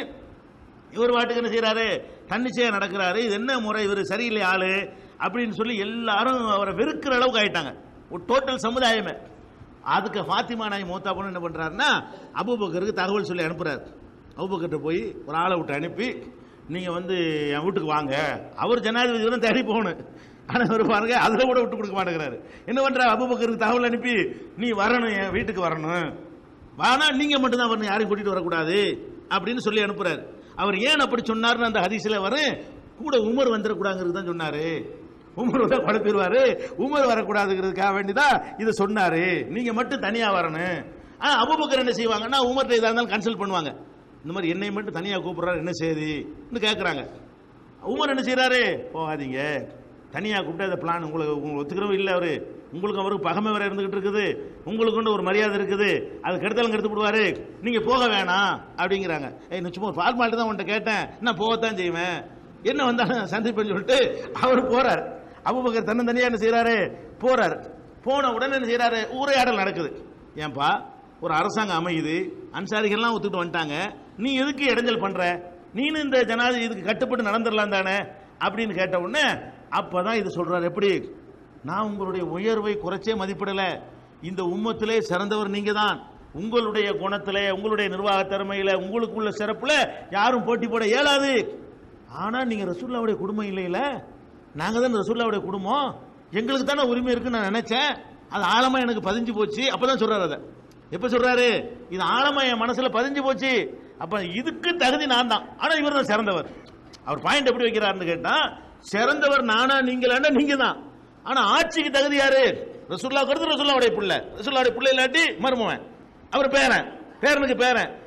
இவர் பாட்டுக்கு என்ன செய்யறாரு தன்னிச்சையா நடக்கிறாரு இது என்ன முறை இவர் சரியில்லை ஆளு அப்படின்னு சொல்லி எல்லாரும் அவரை வெறுக்கிற அளவுக்கு ஆயிட்டாங்க ஒரு டோட்டல் சமுதாயமே அதுக்கு ஃபாத்திமா நாய் மூத்தா பொண்ணு என்ன பண்றாருன்னா அபூபக்கருக்கு தகவல் சொல்லி அனுப்புறாரு அபூபக்கர்ட்ட போய் ஒரு ஆளை விட்டு அனுப்பி நீங்க வந்து என் வீட்டுக்கு வாங்க அவர் ஜனாதிபதி தான் தேடி போகணும் ஆனா இவர் பாருங்க அதில் கூட விட்டு கொடுக்க மாட்டேங்கிறாரு என்ன பண்றாரு அபூபக்கருக்கு தகவல் அனுப்பி நீ வரணும் என் வீட்டுக்கு வரணும் வானா நீங்க மட்டும் தான் வரணும் யாரையும் கூட்டிட்டு வரக்கூடாது அப்படின்னு சொல்லி அனுப்புறாரு அவர் ஏன் அப்படி சொன்னார்னு அந்த ஹதீஸ்ல வரும் கூட உமர் வந்துடக்கூடாங்கிறது தான் சொன்னாரு உமர் வந்தா குழப்பிடுவாரு உமர் வரக்கூடாதுங்கிறதுக்காக வேண்டிதான் இதை சொன்னாரு நீங்க மட்டும் தனியா வரணும் ஆனா அபுபக்கர் என்ன செய்வாங்கன்னா உமர்கிட்ட இதா இருந்தாலும் கன்சல்ட் பண்ணுவாங்க இந்த மாதிரி என்னை மட்டும் தனியா கூப்பிடுறாரு என்ன செய்தி கேட்கறாங்க உமர் என்ன செய்றாரு போகாதீங்க தனியா கூப்பிட்டு அந்த பிளான் உங்களுக்கு உங்களுக்கு ஒத்துக்கிறவும் இல்லை அவரு உங்களுக்கு அவருக்கு பகமை வேற இருந்துகிட்டு இருக்குது உங்களுக்கு கொண்டு ஒரு மரியாதை இருக்குது அது கெடுத்தாலும் கெடுத்து விடுவாரு நீங்க போக வேணாம் அப்படிங்கிறாங்க ஏய் நான் சும்மா ஒரு ஃபார்மாலிட்டி தான் உன்ட்ட கேட்டேன் நான் போகத்தான் செய்வேன் என்ன வந்தாலும் சந்திப்பேன்னு சொல்லிட்டு அவர் போறார் அபுபக்கர் தன்னந்தனியா என்ன செய்றாரு போறாரு போன உடனே என்ன செய்றாரு உரையாடல் நடக்குது ஏன்பா ஒரு அரசாங்கம் அமையுது அன்சாரிகள்லாம் ஒத்துக்கிட்டு வந்துட்டாங்க நீ எதுக்கு இடைஞ்சல் பண்ற நீனு இந்த ஜனாதிபதி இதுக்கு கட்டுப்பட்டு நடந்துடலாம் தானே அப்படின்னு கேட்ட உடனே அப்பதான் இது சொல்றாரு எப்படி நான் உங்களுடைய உயர்வை குறைச்சே மதிப்பிடல இந்த உம்மத்திலே சிறந்தவர் நீங்க தான் உங்களுடைய குணத்திலே உங்களுடைய நிர்வாக திறமையில உங்களுக்குள்ள சிறப்புல யாரும் போட்டி போட இயலாது ஆனா நீங்க ரசூல்லாவுடைய குடும்பம் இல்லையில நாங்க தான் ரசூல்லாவுடைய குடும்பம் எங்களுக்கு தானே உரிமை இருக்குன்னு நான் நினைச்சேன் அது ஆழமா எனக்கு பதிஞ்சு போச்சு அப்பதான் சொல்றாரு அதை எப்ப சொல்றாரு இது ஆழமா என் மனசுல பதிஞ்சு போச்சு அப்ப இதுக்கு தகுதி நான் தான் ஆனா இவர் தான் சிறந்தவர் அவர் பாயிண்ட் எப்படி வைக்கிறாருன்னு கேட்டா சிறந்தவர் நானா நீங்களாண்டா நீங்க தான் ஆனா ஆட்சிக்கு தகுதி யாரு ரசூல்லா கருத்து ரசூல்லாவுடைய பிள்ளை ரசூல்லாவுடைய பிள்ளை இல்லாட்டி மருமவன் அவர் பேரன் பேரனுக்கு பேரன்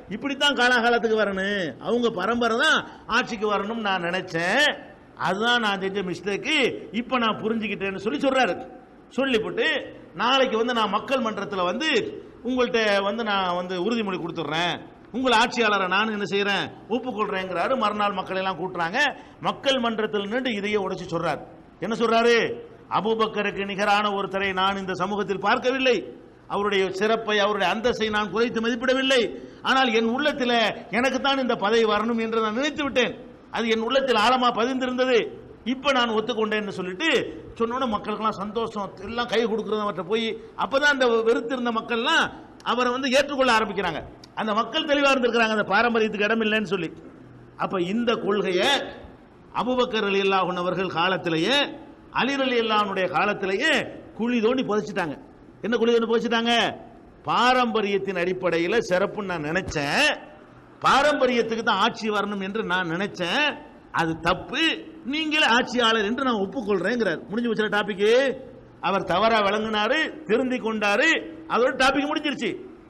இப்படித்தான் காலாகாலத்துக்கு வரணும் அவங்க பரம்பரை தான் ஆட்சிக்கு வரணும்னு நான் நினைச்சேன் அதுதான் நான் செஞ்ச மிஸ்டேக்கு இப்போ நான் புரிஞ்சுக்கிட்டேன்னு சொல்லி சொல்றாரு சொல்லிவிட்டு நாளைக்கு வந்து நான் மக்கள் மன்றத்தில் வந்து உங்கள்கிட்ட வந்து நான் வந்து உறுதிமொழி கொடுத்துட்றேன் உங்கள் ஆட்சியாளரை நான் என்ன செய்கிறேன் ஒப்புக்கொள்றேங்கிறாரு மறுநாள் மக்கள் எல்லாம் கூட்டுறாங்க மக்கள் மன்றத்தில் நின்று இதையே உடைச்சு சொல்றாரு என்ன சொல்றாரு அபூபக்கருக்கு நிகரான ஒருத்தரை நான் இந்த சமூகத்தில் பார்க்கவில்லை அவருடைய சிறப்பை அவருடைய அந்தஸ்தை நான் குறைத்து மதிப்பிடவில்லை ஆனால் என் உள்ளத்தில் எனக்கு தான் இந்த பதவி வரணும் என்று நான் நினைத்து விட்டேன் அது என் உள்ளத்தில் ஆழமா பதிந்திருந்தது இப்ப நான் ஒத்துக்கொண்டேன்னு சொல்லிட்டு சொன்னோட மக்களுக்கெல்லாம் சந்தோஷம் எல்லாம் கை கொடுக்கறத போய் அப்பதான் அந்த வெறுத்திருந்த மக்கள்லாம் அவரை வந்து ஏற்றுக்கொள்ள ஆரம்பிக்கிறாங்க அந்த மக்கள் தெளிவா இருந்திருக்கிறாங்க அந்த பாரம்பரியத்துக்கு இடம் இல்லைன்னு சொல்லி அப்ப இந்த கொள்கையை அபுபக்கர் அலி அல்லாஹன் அவர்கள் காலத்திலேயே அலிர் அலி அல்லாஹனுடைய காலத்திலேயே குழி தோண்டி புதைச்சிட்டாங்க என்ன குழி தோண்டி புதைச்சிட்டாங்க பாரம்பரியத்தின் அடிப்படையில் சிறப்புன்னு நான் நினைச்சேன் பாரம்பரியத்துக்கு தான் ஆட்சி வரணும் என்று நான் நினைச்சேன் அது தப்பு நீங்களே ஆட்சியாளர் என்று நான் ஒப்புக்கொள்றேங்கிறார் முடிஞ்சு வச்ச டாபிக் அவர் தவறா விளங்கினாரு திருந்தி கொண்டாரு அதோட டாபிக் முடிஞ்சிருச்சு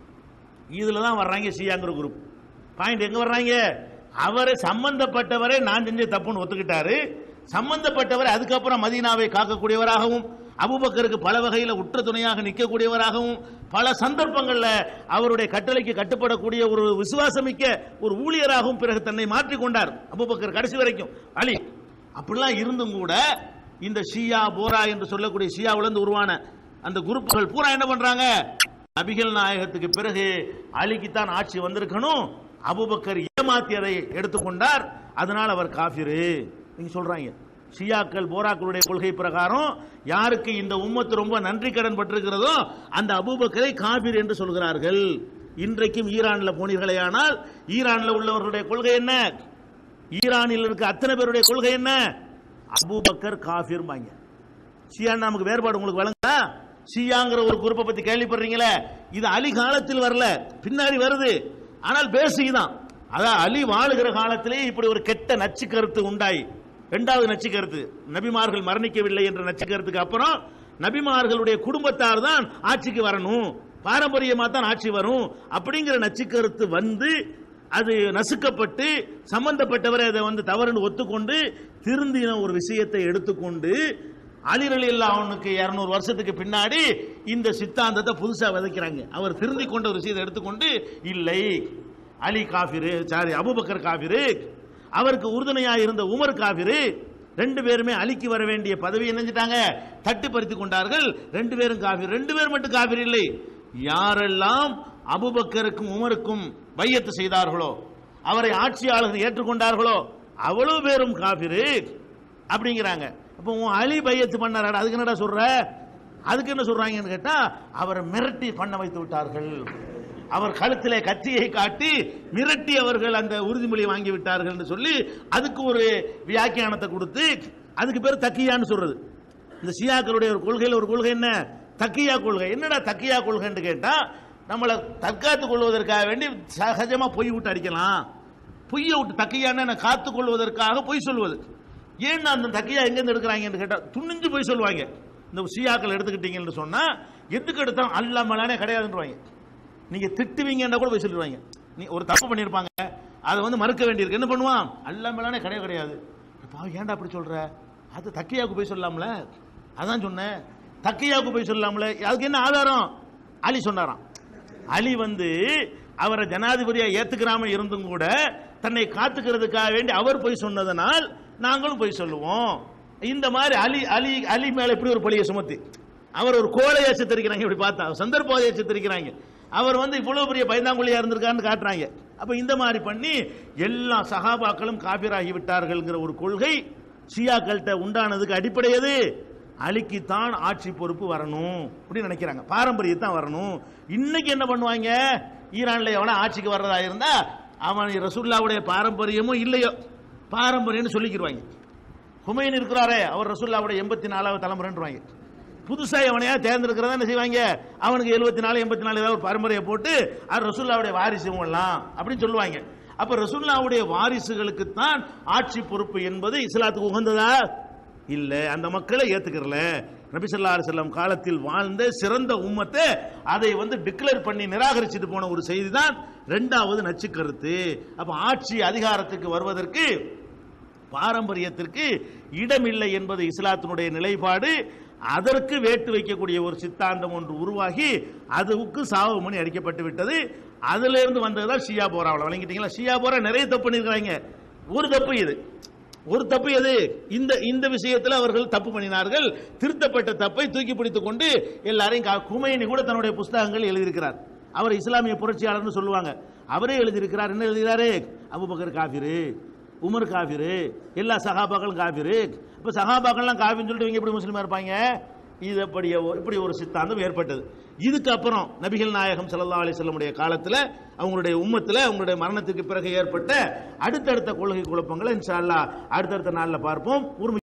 இதுல தான் வர்றாங்க ஷியாங்கிற குரூப் பாயிண்ட் எங்க வர்றாங்க அவரை சம்பந்தப்பட்டவரை நான் செஞ்ச தப்புன்னு ஒத்துக்கிட்டாரு சம்பந்தப்பட்டவர் அதுக்கப்புறம் மதீனாவை காக்கக்கூடியவராகவும் அபுபக்கருக்கு பல வகையில் உற்ற துணையாக நிற்கக்கூடியவராகவும் பல சந்தர்ப்பங்களில் அவருடைய கட்டளைக்கு கட்டுப்படக்கூடிய ஒரு விசுவாசமிக்க ஒரு ஊழியராகவும் பிறகு தன்னை மாற்றிக்கொண்டார் அபுபக்கர் கடைசி வரைக்கும் அலி அப்படிலாம் இருந்தும் கூட இந்த ஷியா போரா என்று சொல்லக்கூடிய ஷியாவிலிருந்து உருவான அந்த குரூப்புகள் பூரா என்ன பண்றாங்க நபிகள் நாயகத்துக்கு பிறகு அலிக்குத்தான் ஆட்சி வந்திருக்கணும் அபுபக்கர் ஏமாத்தியதை எடுத்துக்கொண்டார் அதனால் அவர் காஃபிரு நீங்க சொல்றாங்க ஷியாக்கள் போராக்களுடைய கொள்கை பிரகாரம் யாருக்கு இந்த உம்மத்து ரொம்ப நன்றி கடன் பட்டிருக்கிறதோ அந்த அபூபக்கரை காபிர் என்று சொல்கிறார்கள் இன்றைக்கும் ஈரானில் போனீர்களேயானால் ஈரானில் உள்ளவர்களுடைய கொள்கை என்ன ஈரானில் இருக்க அத்தனை பேருடைய கொள்கை என்ன அபூபக்கர் காஃபிர் பாங்க ஷியா நமக்கு வேறுபாடு உங்களுக்கு வழங்கா ஷியாங்கிற ஒரு குரூப்பை பத்தி கேள்விப்படுறீங்களே இது அலி காலத்தில் வரல பின்னாடி வருது ஆனால் பேசிக் தான் அதான் அலி வாழுகிற காலத்திலே இப்படி ஒரு கெட்ட நச்சு கருத்து உண்டாயி இரண்டாவது நச்சு கருத்து நபிமார்கள் மரணிக்கவில்லை என்ற நச்சு கருத்துக்கு அப்புறம் நபிமார்களுடைய குடும்பத்தார் தான் ஆட்சிக்கு வரணும் பாரம்பரியமா தான் ஆட்சி வரும் அப்படிங்கிற நச்சு கருத்து வந்து அது நசுக்கப்பட்டு சம்பந்தப்பட்டவரை அதை வந்து தவறுன்னு ஒத்துக்கொண்டு திருந்தின ஒரு விஷயத்தை எடுத்துக்கொண்டு அலிரலி அவனுக்கு இருநூறு வருஷத்துக்கு பின்னாடி இந்த சித்தாந்தத்தை புதுசா விதைக்கிறாங்க அவர் திருந்தி கொண்ட ஒரு விஷயத்தை எடுத்துக்கொண்டு இல்லை அலி காஃபிரு சாரி அபுபக்கர் காஃபிரு அவருக்கு உறுதுணையா இருந்த உமர் காஃபிரு ரெண்டு பேருமே அலிக்கு வர வேண்டிய பதவி நினைஞ்சிட்டாங்க தட்டு பறித்து கொண்டார்கள் ரெண்டு பேரும் காஃபிர் ரெண்டு பேர் மட்டும் காஃபிர் இல்லை யாரெல்லாம் அபுபக்கருக்கும் உமருக்கும் வையத்து செய்தார்களோ அவரை ஆட்சியாளர்கள் ஏற்றுக்கொண்டார்களோ அவ்வளவு பேரும் காஃபிரு அப்படிங்கிறாங்க அப்போ உன் அலி பையத்து பண்ணாரா அதுக்கு என்னடா சொல்ற அதுக்கு என்ன சொல்றாங்கன்னு கேட்டா அவரை மிரட்டி பண்ண வைத்து விட்டார்கள் அவர் கழுத்திலே கத்தியை காட்டி மிரட்டி அவர்கள் அந்த உறுதிமொழி வாங்கி விட்டார்கள் என்று சொல்லி அதுக்கு ஒரு வியாக்கியானத்தை கொடுத்து அதுக்கு பேர் தக்கியான்னு சொல்றது இந்த சியாக்களுடைய ஒரு கொள்கையில் ஒரு கொள்கை என்ன தக்கியா கொள்கை என்னடா தக்கியா கொள்கைன்னு கேட்டா நம்மளை தற்காத்துக் கொள்வதற்காக வேண்டி சகஜமா பொய் விட்டு அடிக்கலாம் பொய்யை விட்டு தக்கையான காத்துக் கொள்வதற்காக பொய் சொல்வது ஏன் அந்த தக்கையா எங்கேருந்து எடுக்கிறாங்கன்னு கேட்டா துணிஞ்சு போய் சொல்லுவாங்க இந்த ஷியாக்கள் எடுத்துக்கிட்டீங்கன்னு சொன்னா எதுக்கு எடுத்தாலும் அல்லாமலானே கிடையாதுன்றவாங்க நீங்க திட்டுவீங்கன்னா கூட போய் சொல்லிடுவாங்க நீ ஒரு தப்பு பண்ணியிருப்பாங்க அதை வந்து மறுக்க வேண்டியிருக்கு என்ன பண்ணுவான் அல்லாமலானே கிடையாது கிடையாது பாவம் ஏன்டா அப்படி சொல்ற அது தக்கையாவுக்கு போய் சொல்லலாம்ல அதான் சொன்னேன் தக்கையாவுக்கு போய் சொல்லலாம்ல அதுக்கு என்ன ஆதாரம் அலி சொன்னாராம் அலி வந்து அவரை ஜனாதிபதியா ஏத்துக்கிறாம இருந்தும் கூட தன்னை காத்துக்கிறதுக்காக வேண்டி அவர் போய் சொன்னதனால் நாங்களும் போய் சொல்லுவோம் இந்த மாதிரி அலி அலி அலி மேல இப்படி ஒரு பழியை சுமத்தி அவர் ஒரு கோழையை சித்தரிக்கிறாங்க இப்படி பார்த்தா சந்தர்ப்பவாதியை சித்தரிக்கிறாங்க அவர் வந்து இவ்வளவு பெரிய பயந்தாங்குழியா இருந்திருக்காருன்னு காட்டுறாங்க அப்ப இந்த மாதிரி பண்ணி எல்லா சகாபாக்களும் காபிராகி விட்டார்கள்ங்கிற ஒரு கொள்கை ஷியாக்கள்கிட்ட உண்டானதுக்கு அடிப்படை எது அலிக்குத்தான் ஆட்சி பொறுப்பு வரணும் அப்படின்னு நினைக்கிறாங்க பாரம்பரியத்தான் வரணும் இன்னைக்கு என்ன பண்ணுவாங்க ஈரான்ல எவனா ஆட்சிக்கு வர்றதா இருந்தா அவன் ரசுல்லாவுடைய பாரம்பரியமும் இல்லையோ பாரம்பரியம்னு சொல்லிக்கிடுவாங்க ஹுமைன் இருக்கிறாரே அவர் ரசுல்லாவுடைய எண்பத்தி நாலாவது தலைமுறைன்றாங்க புதுசா எவனையா தேர்ந்தெடுக்கிறதா என்ன செய்வாங்க அவனுக்கு எழுபத்தி நாலு எண்பத்தி நாலு ஏதாவது ஒரு பரம்பரையை போட்டு அது ரசுல்லாவுடைய வாரிசு எல்லாம் அப்படின்னு சொல்லுவாங்க அப்ப ரசுல்லாவுடைய வாரிசுகளுக்கு தான் ஆட்சி பொறுப்பு என்பது இஸ்லாத்துக்கு உகந்ததா இல்ல அந்த மக்களை ஏத்துக்கிறல நபிசல்லா செல்லம் காலத்தில் வாழ்ந்த சிறந்த உம்மத்தை அதை வந்து டிக்ளேர் பண்ணி நிராகரிச்சுட்டு போன ஒரு செய்தி தான் ரெண்டாவது நச்சு கருத்து அப்ப ஆட்சி அதிகாரத்துக்கு வருவதற்கு பாரம்பரியத்திற்கு இடமில்லை என்பது இஸ்லாத்தினுடைய நிலைப்பாடு அதற்கு வேட்டு வைக்கக்கூடிய ஒரு சித்தாந்தம் ஒன்று உருவாகி அதுக்கு சாவு மணி அடிக்கப்பட்டு விட்டது அதுல இருந்து வந்ததுதான் ஷியா போரா வழங்கிட்டீங்களா ஷியா போரா நிறைய தப்பு பண்ணிருக்காங்க ஒரு தப்பு இது ஒரு தப்பு எது இந்த இந்த விஷயத்தில் அவர்கள் தப்பு பண்ணினார்கள் திருத்தப்பட்ட தப்பை தூக்கி பிடித்துக் கொண்டு எல்லாரையும் கா- குமையினி கூட தன்னுடைய புஸ்தகங்கள் எழுதியிருக்கிறார் அவர் இஸ்லாமிய புரட்சியாளர்னு சொல்லுவாங்க அவரே எழுதியிருக்கிறார் என்ன எழுதுகிறாரு அபுபக்கர் காஃபிரு உமர் காஃபிரு எல்லா சகாபாக்களும் காஃபிரு இப்ப சகாபாக்கள்லாம் காஃபின்னு சொல்லிட்டு இவங்க எப்படி முஸ்லீமா இருப்பாங்க இது அப்படி இப்படி ஒரு சித்தாந்தம் ஏற்பட்டது இதுக்கு அப்புறம் நபிகள் நாயகம் ஸல்லல்லாஹு அலைஹி வஸல்லமுடைய காலத்துல அவங்களுடைய உம்மத்துல அவங்களுடைய மரணத்துக்கு பிறகு ஏற்பட்ட அடுத்தடுத்த கொள்கை குழப்பங்களை இன்ஷா அல்லாஹ் அடுத்தடுத்த நாள்ல பார்ப்போம் ஒரு